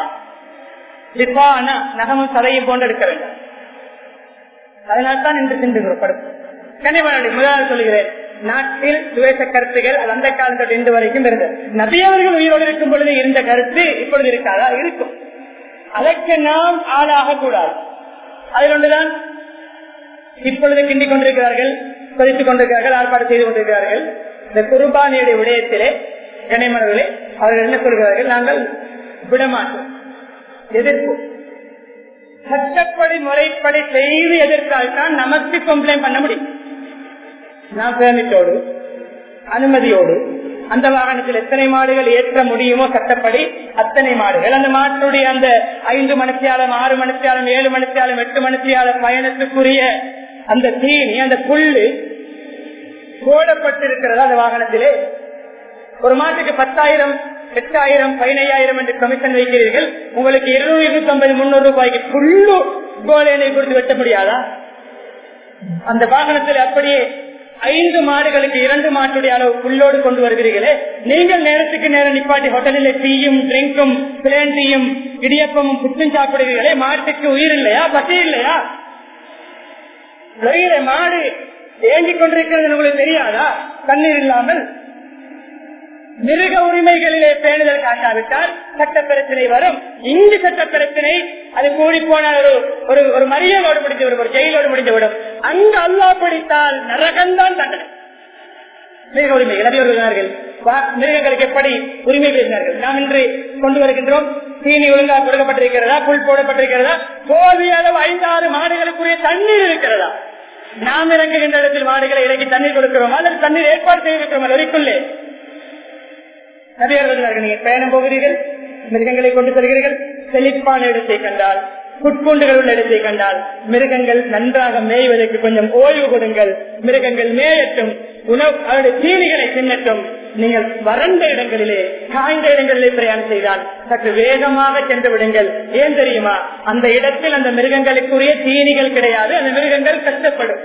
நகமும் சதையும் போன்று எடுக்க வேண்டாம் அதனால்தான் இன்று சிந்துகிறோம் படுப்பு கனிமனுடைய முதலாவது சொல்கிறேன் நாட்டில் சுவேச கருத்துகள் அது அந்த காலத்தோடு இன்று வரைக்கும் இருந்தது நபியவர்கள் உயிரோடு இருக்கும் பொழுது இருந்த கருத்து இப்பொழுது இருக்காதா இருக்கும் அதற்கு நாம் ஆளாக கூடாது அதில் ஒன்றுதான் இப்பொழுது கிண்டிக் கொண்டிருக்கிறார்கள் கொதித்துக் கொண்டிருக்கிறார்கள் ஆர்ப்பாடு செய்து கொண்டிருக்கிறார்கள் இந்த குருபானியுடைய விடயத்திலே கனிமனர்களே அவர்கள் என்ன சொல்கிறார்கள் நாங்கள் விடமாட்டோம் எதிர்ப்போம் சட்டப்படி முறைப்படி செய்து எதிர்த்தால்தான் நமக்கு கம்ப்ளைண்ட் பண்ண முடியும் நாம் பேமிட்டோடு அனுமதியோடு அந்த வாகனத்தில் எத்தனை மாடுகள் ஏற்ற முடியுமோ சட்டப்படி அத்தனை மாடுகள் அந்த மாட்டுடைய அந்த ஐந்து மணித்தியாலம் ஆறு மணித்தியாலம் ஏழு மணித்தியாலம் எட்டு மணித்தியாலம் பயணத்துக்குரிய அந்த தீனி அந்த புல்லு போடப்பட்டிருக்கிறதா அந்த வாகனத்திலே ஒரு மாட்டுக்கு பத்தாயிரம் எட்டாயிரம் பதினையாயிரம் என்று கமிஷன் வைக்கிறீர்கள் உங்களுக்கு இருநூறு இருநூத்தி ஐம்பது முன்னூறு ரூபாய்க்கு புல்லு கோலேனை கொடுத்து வெட்ட முடியாதா அந்த வாகனத்தில் அப்படியே ஐந்து மாடுகளுக்கு இரண்டு மாட்டுடைய அளவு புல்லோடு கொண்டு வருகிறீர்களே நீங்கள் நேரத்துக்கு நேரம் நிப்பாட்டி ஹோட்டலில் டீயும் ட்ரிங்கும் பிளேன் டீயும் இடியப்பமும் புத்தும் சாப்பிடுகிறீர்களே மாட்டுக்கு உயிர் இல்லையா பசி இல்லையா உயிர மாடு ஏங்கிக் கொண்டிருக்கிறது உங்களுக்கு தெரியாதா தண்ணீர் இல்லாமல் மிருக உரிமைகளிலே பேணுதல் காட்டாவிட்டால் சட்ட பிரச்சனை வரும் இங்கு சட்ட பிரச்சனை அது கூடி போனால் ஒரு ஒரு ஒரு மரியாதையோடு முடிந்து விடும் ஒரு ஜெயிலோடு முடிந்து விடும் அங்கு அல்லா பிடித்தால் நரகம்தான் தண்டனை மிருக உரிமை இளவியவர்கள் மிருகங்களுக்கு எப்படி உரிமை பேசினார்கள் நாம் இன்று கொண்டு வருகின்றோம் தீனி ஒழுங்காக கொடுக்கப்பட்டிருக்கிறதா புல் போடப்பட்டிருக்கிறதா போதிய அளவு ஐந்தாறு மாடுகளுக்குரிய தண்ணீர் இருக்கிறதா நாம் இறங்குகின்ற இடத்தில் மாடுகளை இறங்கி தண்ணீர் கொடுக்கிறோம் அல்லது தண்ணீர் ஏற்பாடு செய்திருக்கிறோம் வரைக்குள்ளே நபியர்கள் நீங்க பயணம் போகிறீர்கள் மிருகங்களை கொண்டு செல்கிறீர்கள் செழிப்பான இடத்தை கண்டால் புட்பூண்டுகள் உள்ள இடத்தை கண்டால் மிருகங்கள் நன்றாக மேய்வதற்கு கொஞ்சம் ஓய்வு கொடுங்கள் மிருகங்கள் மேயட்டும் உணவு அவருடைய தீனிகளை தின்னட்டும் நீங்கள் வறண்ட இடங்களிலே காய்ந்த இடங்களிலே பிரயாணம் செய்தால் சற்று வேகமாக சென்று விடுங்கள் ஏன் தெரியுமா அந்த இடத்தில் அந்த மிருகங்களுக்குரிய தீனிகள் கிடையாது அந்த மிருகங்கள் கஷ்டப்படும்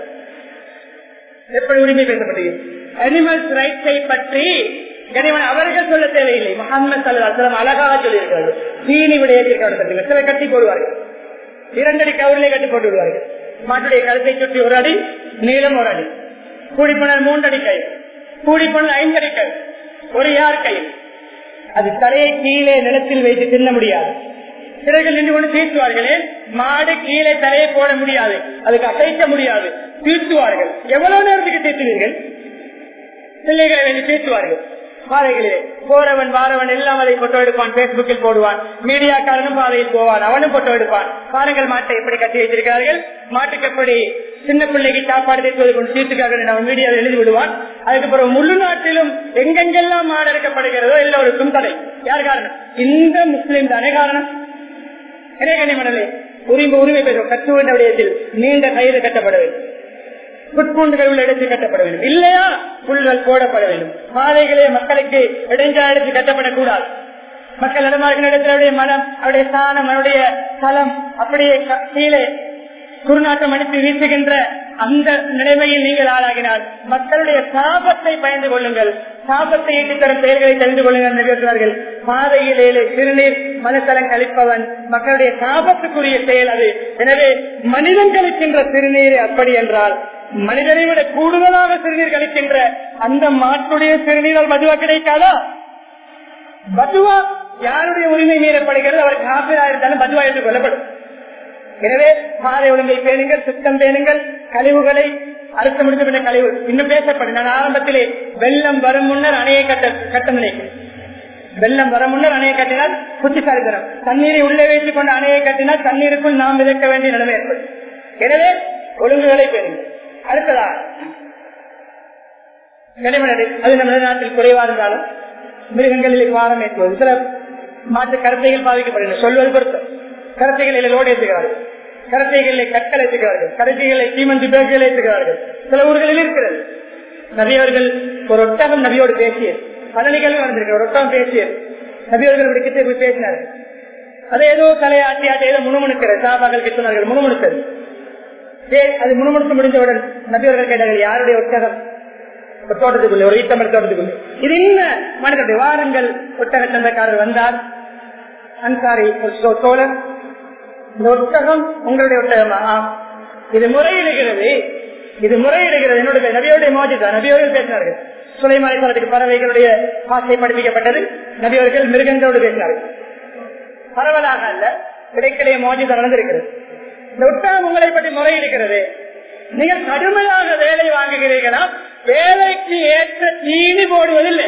எப்படி உரிமை பேசப்படுகிறது அனிமல்ஸ் ரைட்ஸை பற்றி கனிவன் அவர்கள் சொல்ல தேவையில்லை முகமது சல்லாஸ்லாம் அழகாக சொல்லியிருக்கிறார்கள் தீனி விடயத்தை கவனிப்பீங்க சில கட்டி போடுவார்கள் இரண்டடி கவுரிலே கட்டி போட்டு விடுவார்கள் மாட்டுடைய கழுத்தை சுற்றி ஒரு அடி நீளம் ஒரு அடி கூடிப்போனால் மூன்றடி கை கூடிப்போனால் ஐந்தடி கை ஒரு யார் கை அது தலையை கீழே நிலத்தில் வைத்து தின்ன முடியாது பிறகு நின்று கொண்டு தீர்த்துவார்களே மாடு கீழே தலையை போட முடியாது அதுக்கு அசைக்க முடியாது தீர்த்துவார்கள் எவ்வளவு நேரத்துக்கு தீர்த்துவீர்கள் பிள்ளைகளை வேண்டி தீர்த்துவார்கள் பாதைகளிலே போறவன் வாரவன் எல்லாம் அதை போட்டோ எடுப்பான் பேஸ்புக்கில் போடுவான் மீடியாக்காரனும் பாதையில் போவான் அவனும் போட்டோ எடுப்பான் பாருங்கள் மாட்டை எப்படி கட்டி வைத்திருக்கிறார்கள் மாட்டுக்கு எப்படி சின்ன பிள்ளைக்கு சாப்பாடு தேற்றுவது கொண்டு தீர்த்துக்காக அவன் மீடியாவில் எழுதி விடுவான் அதுக்கப்புறம் முழு நாட்டிலும் எங்கெங்கெல்லாம் மாடு எடுக்கப்படுகிறதோ எல்லோருக்கும் தடை யார் காரணம் இந்த முஸ்லிம் தானே காரணம் இறைகனிமணலே உரிமை உரிமை பெறும் கட்டுவண்ட விடயத்தில் நீண்ட கயிறு கட்டப்பட வேண்டும் புட்பூண்டுகள் உள்ள இடத்தில் கட்டப்பட வேண்டும் இல்லையா புல்கள் போடப்பட வேண்டும் பாதைகளே மக்களுக்கு இடைஞ்சா இடத்தில் கட்டப்படக்கூடாது மக்கள் நடமாடுகிற இடத்தில் அவருடைய மனம் அவருடைய ஸ்தானம் அவருடைய தலம் அப்படியே கீழே குருநாட்டம் அடித்து வீசுகின்ற அந்த நிலைமையில் நீங்கள் ஆளாகினால் மக்களுடைய சாபத்தை பயந்து கொள்ளுங்கள் சாபத்தை ஈட்டி தரும் பெயர்களை தெரிந்து கொள்ளுங்கள் நிகழ்கிறார்கள் பாதையிலே சிறுநீர் மனத்தலம் கழிப்பவன் மக்களுடைய சாபத்துக்குரிய செயல் அது எனவே மனிதன் கழிக்கின்ற சிறுநீர் அப்படி என்றால் மனிதனை விட கூடுதலாக சிறுநீர் கழிக்கின்ற அந்த மாட்டுடைய சிறுநீரால் மதுவா கிடைக்காதா பதுவா யாருடைய உரிமை மீறப்படுகிறது அவர் காப்பீரா இருந்தாலும் பதுவா என்று கொள்ளப்படும் எனவே பாதை ஒழுங்கை பேணுங்கள் சுத்தம் பேணுங்கள் கழிவுகளை அறுத்த முடிந்த பின்ன கழிவு இன்னும் பேசப்படும் நான் ஆரம்பத்திலே வெள்ளம் வரும் முன்னர் அணையை கட்ட கட்டம் நினைக்கிறேன் வெள்ளம் வர முன்னர் அணையை கட்டினால் புத்திசாலித்தனம் தண்ணீரை உள்ளே வைத்துக் கொண்டு அணையை கட்டினால் தண்ணீருக்குள் நாம் விதைக்க வேண்டிய நிலைமை ஏற்படும் எனவே ஒழுங்குகளை பேணுங்கள் அடுத்ததா கனிமனது அது நம்ம நாட்டில் குறைவா இருந்தாலும் மிருகங்களில் வாரம் ஏற்படுவது சில மாற்று கருத்தைகள் பாதிக்கப்படுகின்றன சொல்வது பொருத்தம் கரத்தைகளில் லோடு ஏற்றுகிறார்கள் கரத்தைகளில் கற்கள் ஏற்றுகிறார்கள் கரத்தைகளை சீமந்தி பேர்கள் ஏற்றுகிறார்கள் சில ஊர்களில் இருக்கிறது நபியவர்கள் ஒரு ஒட்டகம் நபியோடு பேசியது பல நிகழ்வு வந்திருக்க ஒரு ஒட்டகம் பேசியது நபியவர்கள் விடுக்கிட்டு போய் பேசினார்கள் அதை ஏதோ தலையாட்டி ஆட்டி ஏதோ முணுமுணுக்கிறது சாபாக்கள் கிட்டுனார்கள் முணுமுணுக்கிறது அது முணுமுணுத்து முடிந்தவுடன் நபியவர்கள் கேட்டார்கள் யாருடைய ஒட்டகம் ஒரு தோட்டத்துக்குள்ளே ஒரு ஈட்டமர் தோட்டத்துக்குள்ளே இது என்ன மனிதனுடைய வாருங்கள் ஒட்டக சந்தக்காரர் வந்தார் அன்சாரி ஒரு தோழர் இந்த ஒட்டகம் உங்களுடைய ஒட்டகமா இது முறையிடுகிறது இது முறையிடுகிறது என்னுடைய நபியோடைய மோஜிதா நபியோர்கள் பேசினார்கள் சுலைமாலை சொல்றதுக்கு பறவைகளுடைய பாசை படிப்பிக்கப்பட்டது நபியவர்கள் மிருகங்களோடு பேசினார்கள் பரவலாக அல்ல கிடைக்கலையே மோஜிதா நடந்திருக்கிறது இந்த ஒட்டகம் உங்களை பற்றி முறையிடுகிறது நீங்கள் கடுமையாக வேலை வாங்குகிறீர்களா வேலைக்கு ஏற்ற தீனி போடுவதில்லை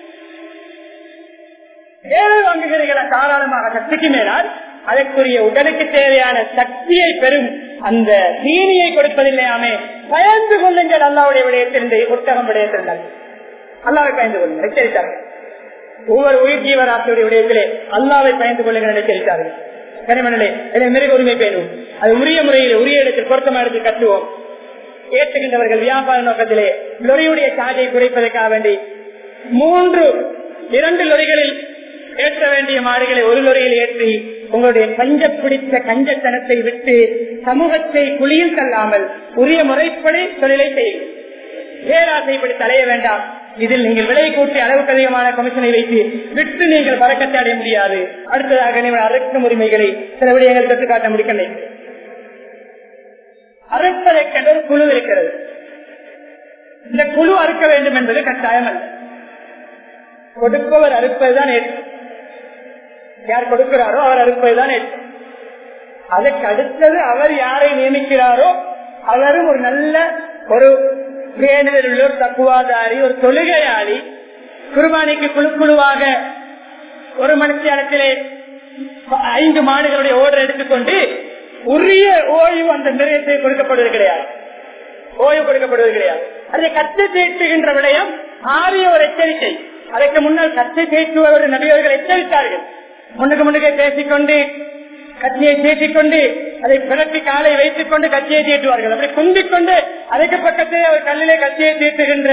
வேலை வாங்குகிறீர்களா தாராளமாக சக்திக்கு மேலால் அதற்குரிய உடலுக்கு தேவையான சக்தியை பெறும் அந்த தீனியை கொடுப்பதில்லையாமே பயந்து கொள்ளுங்கள் அல்லாவுடைய விடயத்திலிருந்து ஒட்டகம் விடயத்திருந்தால் அல்லாவை பயந்து கொள்ளுங்கள் எச்சரித்தார்கள் ஒவ்வொரு உயிர் ஜீவராசியுடைய விடயத்திலே அல்லாவை பயந்து கொள்ளுங்கள் என்று எச்சரித்தார்கள் கனிமணலே இதை மிருக உரிமை பேணும் அது உரிய முறையில் உரிய இடத்தில் பொருத்தமா எடுத்து கட்டுவோம் ஏற்றுகின்றவர்கள் வியாபார நோக்கத்திலே லொரியுடைய சார்ஜை குறைப்பதற்காக வேண்டி மூன்று இரண்டு லொரிகளில் ஏற்ற வேண்டிய மாடுகளை ஒரு லொரியில் ஏற்றி உங்களுடைய பஞ்ச பிடித்த கஞ்சத்தனத்தை விட்டு சமூகத்தை குழியில் தள்ளாமல் உரிய முறைப்படி தொழிலை செய்யும் பேராசைப்படி தலைய வேண்டாம் இதில் நீங்கள் விலை கூட்டி அளவுக்கு அதிகமான கமிஷனை வைத்து விட்டு நீங்கள் பறக்கத்தை அடைய முடியாது அடுத்ததாக நீங்கள் அறுக்கும் உரிமைகளை சில விடயங்கள் தொட்டு காட்ட முடிக்கவில்லை அறுப்பதற்கென்று ஒரு குழு இருக்கிறது இந்த குழு அறுக்க வேண்டும் என்பது கட்டாயம் அல்ல கொடுப்பவர் அறுப்பதுதான் ஏற்று யார் கொடுக்கிறாரோ அவர் அறுப்பதுதான் ஏற்று அதற்கு அடுத்தது அவர் யாரை நியமிக்கிறாரோ அவரும் ஒரு நல்ல ஒரு பேணுதல் உள்ள ஒரு தக்குவாதாரி ஒரு தொழுகையாளி குர்பானிக்கு குழு குழுவாக ஒரு மணித்தியாலத்திலே ஐந்து மாடுகளுடைய ஓர்டர் எடுத்துக்கொண்டு உரிய ஓய்வு அந்த நிலையத்தை கொடுக்கப்படுவது கிடையாது ஓய்வு கொடுக்கப்படுவது கிடையாது அதை கற்று தேற்றுகின்ற விடயம் ஆரிய ஒரு எச்சரிக்கை அதற்கு முன்னால் கற்று தேற்றுவர் நபியவர்கள் எச்சரித்தார்கள் முன்னுக்கு முன்னுக்கு பேசிக்கொண்டு கட்சியை தேற்றிக்கொண்டு அதை பிறப்பி காலை வைத்துக் கொண்டு கட்சியை தேற்றுவார்கள் அப்படி குந்திக் கொண்டு அதற்கு பக்கத்திலே அவர் கல்லிலே கட்சியை தேற்றுகின்ற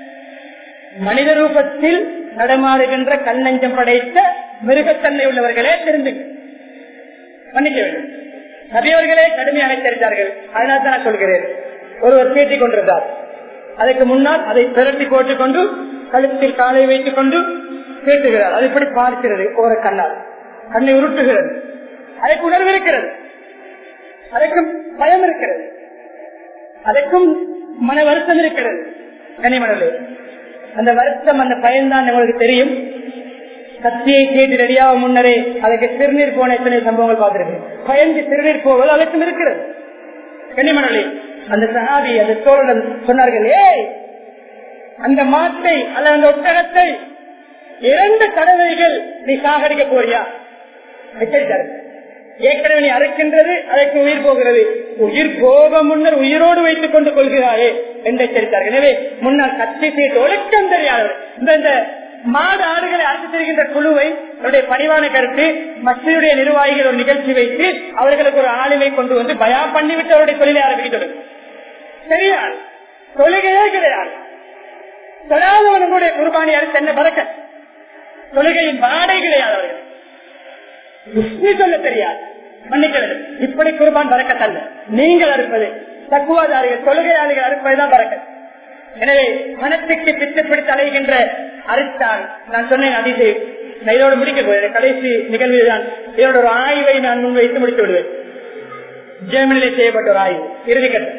மனித ரூபத்தில் நடமாடுகின்ற கண்ணஞ்சம் படைத்த மிருகத்தன்மை உள்ளவர்களே திருந்து மன்னிக்க வேண்டும் நபியவர்களே கடுமையாக தெரிந்தார்கள் அதனால் தான் நான் சொல்கிறேன் ஒருவர் தேற்றிக் கொண்டிருந்தார் அதற்கு முன்னால் அதை திரட்டி போட்டுக் கொண்டு கழுத்தில் காலை வைத்துக் கொண்டு பேசுகிறார் அது இப்படி பார்க்கிறது ஒரு கண்ணால் கண்ணை உருட்டுகிறது அதற்கு உணர்வு இருக்கிறது அதற்கும் பயம் இருக்கிறது அதற்கும் மன வருத்தம் இருக்கிறது கனிமணலே அந்த வருத்தம் அந்த பயன்தான் உங்களுக்கு தெரியும் கத்தியை கேட்டு ரெடியாக முன்னரே அதற்கு சிறுநீர் போன எத்தனை சம்பவங்கள் பார்த்திருக்கேன் பயந்து சிறுநீர் போவது அதற்கும் இருக்கிறது கனிமணலே அந்த சகாபி அந்த தோழன் சொன்னார்கள் ஏய் அந்த மாட்டை அல்ல அந்த ஒட்டகத்தை இரண்டு தடவைகள் நீ சாகடிக்க போறியா எச்சரித்தார்கள் ஏற்கனவே நீ அறுக்கின்றது அதற்கு உயிர் போகிறது உயிர் போக முன்னர் உயிரோடு வைத்துக் கொண்டு கொள்கிறாயே என்று எச்சரித்தார்கள் எனவே முன்னால் கத்தி செய்து ஒழுக்கம் தெரியாதவர் இந்த இந்த மாடு ஆடுகளை அரசு தெரிகின்ற குழுவை அவருடைய பணிவான கருத்து மசியுடைய நிர்வாகிகள் ஒரு நிகழ்ச்சி வைத்து அவர்களுக்கு ஒரு ஆளுமை கொண்டு வந்து பயா பண்ணிவிட்டு அவருடைய தொழிலை ஆரம்பிக்கிறது சரியாது தொழுகையே கிடையாது தொழாதவனுடைய குர்பானி அரசு என்ன பறக்க தொழுகையின் வாடகை கிடையாது அவர்கள் முஸ்லி சொல்ல தெரியாது மன்னிக்க வேண்டும் இப்படி குர்பான் பறக்கத்தல்ல நீங்கள் அறுப்பது தக்குவாதாரிகள் தொழுகையாளிகள் அறுப்பதுதான் பறக்க எனவே மனத்துக்கு பித்து பிடித்து அலைகின்ற அறுத்தான் நான் சொன்னேன் அதிசை நான் இதோடு முடிக்க போகிறேன் கடைசி நிகழ்வுதான் இதோட ஒரு ஆய்வை நான் முன்வைத்து முடித்து விடுவேன் ஜெர்மனியிலே செய்யப்பட்ட ஒரு ஆய்வு இறுதிக்கட்டம்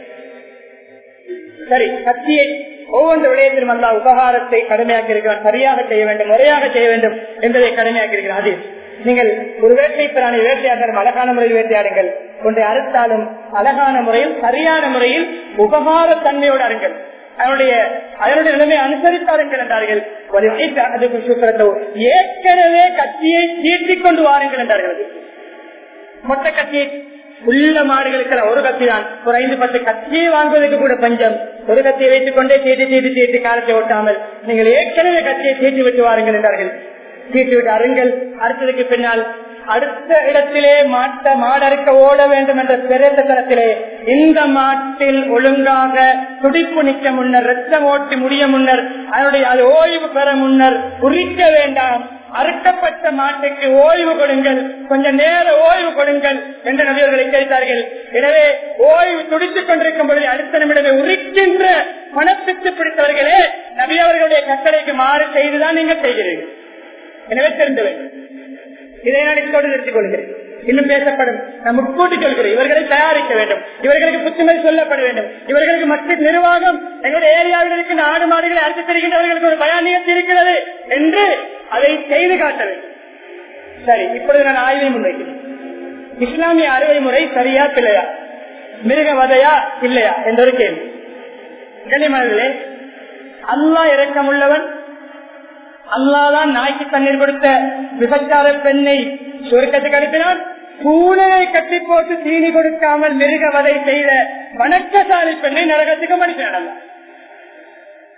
சரி கத்தியை ஒவ்வொரு விடயத்திலும் அல்லா உபகாரத்தை கடுமையாக்கி இருக்கிறான் சரியாக செய்ய வேண்டும் முறையாக செய்ய வேண்டும் என்பதை கடுமையாக்கி இருக்கிறான் அது நீங்கள் ஒரு வேட்டை பிராணி வேட்டையாடும் அழகான முறையில் வேட்டையாடுங்கள் ஒன்றை அறுத்தாலும் அழகான முறையில் சரியான முறையில் உபகார தன்மையோடு அருங்கள் அதனுடைய அதனுடைய நிலைமை அனுசரித்தாருங்கள் என்றார்கள் அதுக்கு சுக்கரத்தோ ஏற்கனவே கத்தியை தீட்டிக் கொண்டு வாருங்கள் என்றார்கள் மொத்த கத்தியை உள்ள மாடுகளுக்கு ஒரு கத்தி தான் ஒரு ஐந்து பத்து கத்தியை வாங்குவதற்கு கூட பஞ்சம் ஒரு கத்தியை வைத்துக் கொண்டே தீட்டி தீட்டி தீட்டி காலத்தை ஓட்டாமல் நீங்கள் ஏற்கனவே கத்தியை தீட்டி விட்டு வாருங்கள் என்றார்கள் தீட்டி விட்டு அருங்கள் அடுத்ததுக்கு பின்னால் அடுத்த இடத்திலே மாட்ட மாடறுக்க ஓட வேண்டும் என்ற சிறந்த தரத்திலே இந்த மாட்டில் ஒழுங்காக துடிப்பு நிற்க முன்னர் ரத்தம் ஓட்டி முடிய முன்னர் அதனுடைய அது ஓய்வு பெற முன்னர் குறிக்க வேண்டாம் அறுக்கப்பட்ட மாட்டுக்கு ஓய்வு கொடுங்கள் கொஞ்சம் நேர ஓய்வு கொடுங்கள் என்று நபியர்கள் எச்சரித்தார்கள் எனவே ஓய்வு துடித்துக் கொண்டிருக்கும் பொழுது அடுத்த நிமிடமே உரிக்கின்ற பணப்பித்து பிடித்தவர்களே நபியவர்களுடைய கட்டளைக்கு மாறு செய்துதான் நீங்கள் செய்கிறீர்கள் எனவே தெரிந்து வேண்டும் இதை நான் இதோடு நிறுத்திக் கொள்கிறேன் இன்னும் பேசப்படும் நான் முக்கூட்டி சொல்கிறேன் இவர்களை தயாரிக்க வேண்டும் இவர்களுக்கு புத்துமதி சொல்லப்பட வேண்டும் இவர்களுக்கு மற்ற நிர்வாகம் எங்களுடைய ஏரியாவில் இருக்கின்ற ஆடு மாடுகளை அறுத்து தருகின்றவர்களுக்கு ஒரு பயானியத்து இருக்கிறது என்று அதை செய்து காட்ட வேண்டும் சரி இப்பொழுது நான் ஆய்வை முன்வைக்கிறேன் இஸ்லாமிய அறுவை முறை சரியா பிள்ளையா மிருக வதையா இல்லையா என்ற ஒரு கேள்வி கனிமனர்களே அல்லா இறக்கம் உள்ளவன் அல்லாதான் நாய்க்கு தண்ணீர் கொடுத்த விபச்சார பெண்ணை சுருக்கத்துக்கு அனுப்பினான் பூனையை கட்டி போட்டு தீனி கொடுக்காமல் மிருக வதை செய்த வணக்கசாலி பெண்ணை நரகத்துக்கு மனுஷன்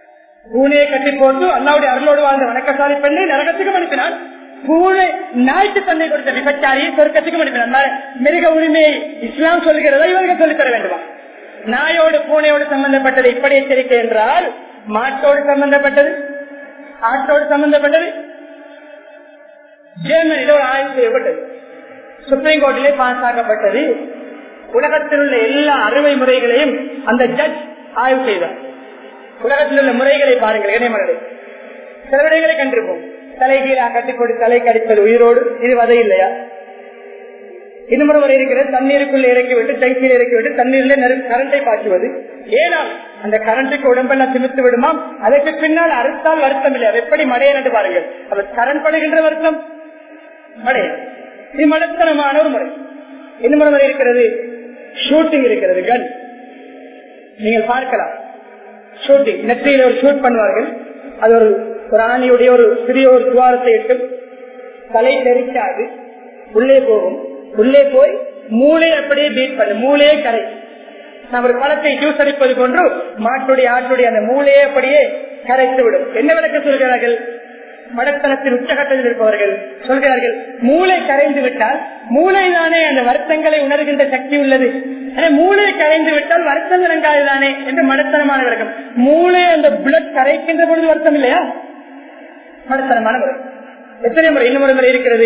பூனையை கட்டி போட்டு அல்லாவுடைய அருளோடு வாழ்ந்த வணக்கசாலி பெண்ணை நரகத்துக்கும் அனுப்பினான் பூனை நாய்க்கு தன்னை கொடுத்த விபச்சாரியை சொர்க்கத்துக்கும் அனுப்பினான் மிருக உரிமையை இஸ்லாம் சொல்கிறதா இவர்கள் சொல்லித் தர வேண்டுமா நாயோடு பூனையோடு சம்பந்தப்பட்டது இப்படி எச்சரிக்கை என்றால் மாட்டோடு சம்பந்தப்பட்டது ஆட்டோடு சம்பந்தப்பட்டது ஜெர்மனியில் ஒரு ஆய்வு செய்யப்பட்டது சுப்ரீம் கோர்ட்டிலே பாஸ் ஆக்கப்பட்டது உலகத்தில் உள்ள எல்லா அறுவை முறைகளையும் அந்த ஜட்ஜ் ஆய்வு செய்தார் உலகத்தில் உள்ள முறைகளை பாருங்கள் இணைமகளை சில விடைகளை கண்டிருப்போம் தலைகீழா கட்டிக்கொண்டு தலை கடிப்பது உயிரோடு இது வதை இல்லையா இன்னொரு முறை இருக்கிறது தண்ணீருக்குள்ள இறக்கி விட்டு டைக்கில் இறக்கி விட்டு தண்ணீர்ல கரண்டை பாய்ச்சுவது ஏனால் அந்த கரண்ட்டுக்கு உடம்பெல்லாம் திமித்து விடுமாம் அதற்கு பின்னால் அறுத்தால் வருத்தம் இல்லை அது எப்படி மடையன் என்று பாருங்கள் அது கரண் படுகின்ற வருத்தம் மடையன் இது மடத்தனமான ஒரு முறை இன்னொரு முறை இருக்கிறது ஷூட்டிங் இருக்கிறது கன் நீங்கள் பார்க்கலாம் ஷூட்டிங் நெற்றியில ஒரு ஷூட் பண்ணுவார்கள் அது ஒரு ஒரு ஆணியுடைய ஒரு சிறிய ஒரு துவாரத்தை இட்டு தலை தெரிக்காது உள்ளே போகும் உள்ளே போய் மூளை அப்படியே பீட் பண்ணு மூளையே கரை நம்ம ஒரு பழத்தை ஜூஸ் அடிப்பது போன்று மாட்டுடைய ஆட்டுடைய அந்த மூளையே அப்படியே கரைத்து விடும் என்ன விளக்க சொல்கிறார்கள் மடத்தனத்தின் உச்சகட்டத்தில் இருப்பவர்கள் சொல்கிறார்கள் மூளை கரைந்து விட்டால் மூளை தானே அந்த வருத்தங்களை உணர்கின்ற சக்தி உள்ளது மூளை கரைந்து விட்டால் வருத்தங்கள் அங்காதுதானே என்று மடத்தனமான விளக்கம் மூளை அந்த பிளட் கரைக்கின்ற பொழுது வருத்தம் இல்லையா மடத்தனமான முறை எத்தனை முறை இன்னும் முறை இருக்கிறது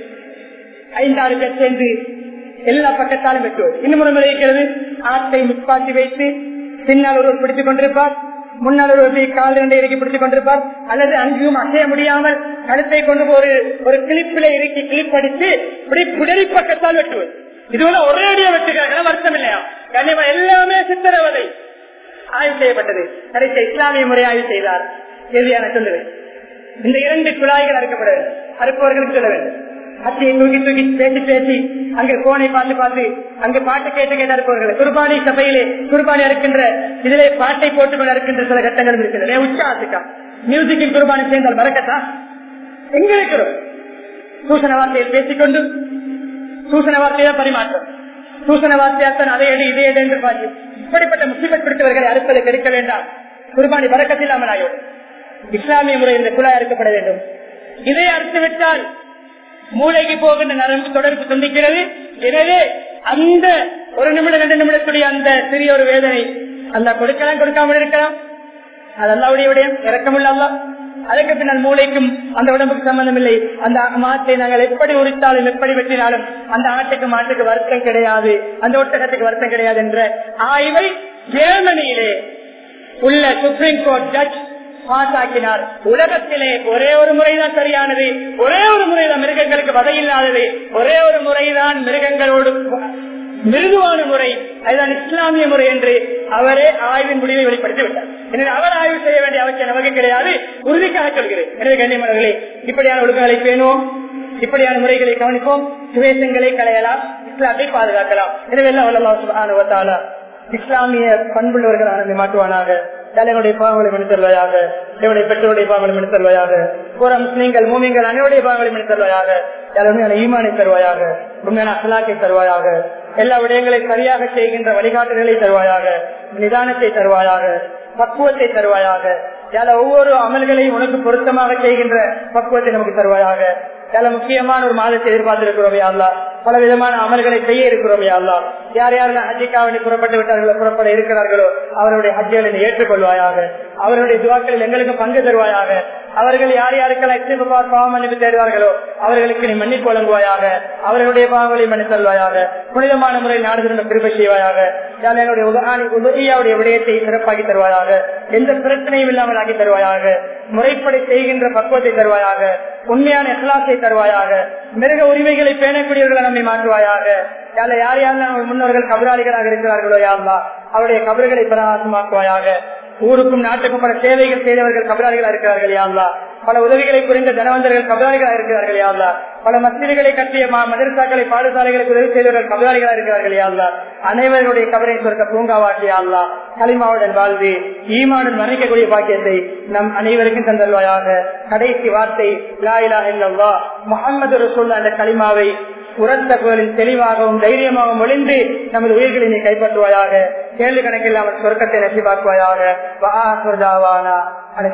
ஐந்தாறு பேர் சேர்ந்து எல்லா பக்கத்தாலும் வெட்டுவது இன்னும் முறை இருக்கிறது ஆட்டை முப்பாட்டி வைத்து பின்னால் ஒருவர் பிடித்துக் கொண்டிருப்பார் முன்னால் ஒரு கால் இரண்டை இறக்கி பிடித்துக் கொண்டிருப்பார் அல்லது அங்கேயும் அசைய முடியாமல் கழுத்தை கொண்டு ஒரு ஒரு கிளிப்பில இறக்கி கிளிப் அடித்து இப்படி புடரி பக்கத்தால் வெட்டுவது இதுவரை ஒரே அடியா வெட்டுகிறார்கள் வருத்தம் இல்லையா கண்டிப்பா எல்லாமே சித்திரவதை ஆய்வு செய்யப்பட்டது கடைசி இஸ்லாமிய முறை ஆய்வு செய்தார் கேள்வியான சொல்லுவேன் இந்த இரண்டு குழாய்கள் அறுக்கப்பட வேண்டும் அறுப்பவர்களுக்கு சொல்ல வேண்டும் அத்தையை தூக்கி தூக்கி பேசி பேசி அங்க போனை பார்த்து பார்த்து அங்க பாட்டு கேட்டு கேட்டு அறுப்பவர்கள் குர்பானி சபையிலே குர்பானி அறுக்கின்ற இதிலே பாட்டை போட்டுக்கொண்டு அறுக்கின்ற சில கட்டங்களும் இருக்கிறது உற்சாகத்துக்கா மியூசிக்கில் குர்பானி சேர்ந்தால் மறக்கத்தா எங்க இருக்கிறோம் சூசன வார்த்தையை பேசிக்கொண்டு சூசன வார்த்தையை பரிமாற்றம் சூசன வார்த்தையாத்தான் அதை எடு இதை எடு என்று பார்த்து இப்படிப்பட்ட முஸ்லிமத் பிடித்தவர்களை அறுப்பதை கெடுக்க வேண்டாம் குர்பானி வரக்கத்தில்லாமல் ஆகியோம் இஸ்லாமிய முறை இந்த குழாய் அறுக்கப்பட வேண்டும் இதை அறுத்து விட்டால் மூளைக்கு போகின்ற நரம்பு தொடர்பு துண்டிக்கிறது எனவே அந்த ஒரு நிமிடம் ரெண்டு நிமிடத்துடைய அந்த சிறிய ஒரு வேதனை அந்த கொடுக்கலாம் கொடுக்காமல் இருக்கலாம் அது அல்லாவுடைய விடயம் இறக்கமில்ல அல்லா அதற்கு பின்னால் மூளைக்கும் அந்த உடம்புக்கு சம்பந்தம் இல்லை அந்த மாட்டை நாங்கள் எப்படி உரித்தாலும் எப்படி வெட்டினாலும் அந்த ஆட்டுக்கு மாட்டுக்கு வருத்தம் கிடையாது அந்த ஒட்டகத்துக்கு வருத்தம் கிடையாது என்ற ஆய்வை ஜெர்மனியிலே உள்ள சுப்ரீம் கோர்ட் ஜட்ஜ் பாஸ் ஆக்கினார் உலகத்திலே ஒரே ஒரு முறைதான் சரியானது ஒரே ஒரு முறைதான் மிருகங்களுக்கு வதை இல்லாதது ஒரே ஒரு முறைதான் மிருகங்களோடு மிருதுவான முறை அதுதான் இஸ்லாமிய முறை என்று அவரே ஆய்வின் முடிவை வெளிப்படுத்தி விட்டார் எனவே அவர் ஆய்வு செய்ய வேண்டிய அவசியம் நமக்கு கிடையாது உறுதிக்காக சொல்கிறேன் எனவே கண்ணியமர்களே இப்படியான ஒழுங்குகளை பேணுவோம் இப்படியான முறைகளை கவனிப்போம் சுவேசங்களை களையலாம் இஸ்லாத்தை பாதுகாக்கலாம் எனவே எல்லாம் இஸ்லாமிய பண்புள்ளவர்களான மாற்றுவானாக தலைவனுடைய பாவங்களை மன்னித்தருவாயாக என்னுடைய பெற்றோருடைய பாவங்களை மன்னித்தருவாயாக புற முஸ்லீம்கள் மூமிங்கள் அனைவருடைய பாவங்களை மன்னித்தருவாயாக உண்மையான ஈமானை தருவாயாக உண்மையான அசலாக்கை தருவாயாக எல்லா விடயங்களையும் சரியாக செய்கின்ற வழிகாட்டுதலை தருவாயாக நிதானத்தை தருவாயாக பக்குவத்தை தருவாயாக சில ஒவ்வொரு அமல்களையும் உனக்கு பொருத்தமாக செய்கின்ற பக்குவத்தை நமக்கு தருவாயாக சில முக்கியமான ஒரு மாதத்தை எதிர்பார்த்திருக்கிறோமே அல்லா பல விதமான அமல்களை செய்ய இருக்கிறோமே அல்லா யார் யாரெல்லாம் ஹஜ்ஜிக்காவணி புறப்பட்டு விட்டார்களோ புறப்பட இருக்கிறார்களோ அவருடைய ஹஜ்ஜிகளை நீ ஏற்றுக்கொள்வாயாக அவருடைய துவாக்களில் எங்களுக்கு பங்கு தருவாயாக அவர்கள் யார் யாருக்கெல்லாம் இசைப்பார் பாவம் மன்னிப்பு தேடுவார்களோ அவர்களுக்கு நீ மன்னிப்பு வழங்குவாயாக அவர்களுடைய பாவங்களை மன்னித்தல்வாயாக புனிதமான முறையில் நாடு திரும்ப கிருப்பை செய்வாயாக எங்களுடைய உதவியாவுடைய விடயத்தை சிறப்பாக்கி தருவாயாக எந்த பிரச்சனையும் இல்லாமல் ஆக்கி தருவாயாக முறைப்படி செய்கின்ற பக்குவத்தை தருவாயாக உண்மையான எஹ்லாசை தருவாயாக மிருக உரிமைகளை பேணக்கூடியவர்களை நம்மை மாற்றுவாயாக யார் யார் யாரெல்லாம் முன்னோர்கள் கபராளிகளாக இருக்கிறார்களோ யாருலா அவருடைய கபறுகளை பிரகாசமாக்குவாயாக ஊருக்கும் நாட்டுக்கும் பல சேவைகள் செய்தவர்கள் கபராளிகளா இருக்கிறார்கள் யாருலா பல உதவிகளை புரிந்த தனவந்தர்கள் கபராளிகளா இருக்கிறார்கள் யாருலா பல மசிதிகளை கட்டிய மதரசாக்களை பாடசாலைகளுக்கு உதவி செய்தவர்கள் கபராளிகளா இருக்கிறார்கள் யாருலா அனைவருடைய கபரை சொற்க பூங்காவாக்கி யாருலா களிமாவுடன் வாழ்ந்து ஈமானுடன் மன்னிக்கக்கூடிய பாக்கியத்தை நம் அனைவருக்கும் தந்தல்வாயாக கடைசி வார்த்தை லாயிலா இல்லவா முகமது ரசூல்லா என்ற களிமாவை உரத்த குரலில் தெளிவாகவும் தைரியமாகவும் ஒளிந்து நமது உயிர்களை நீ கைப்பற்றுவாயாக கேள்வி கணக்கில்லாமல் சொர்க்கத்தை நசிவாக்குவாயாக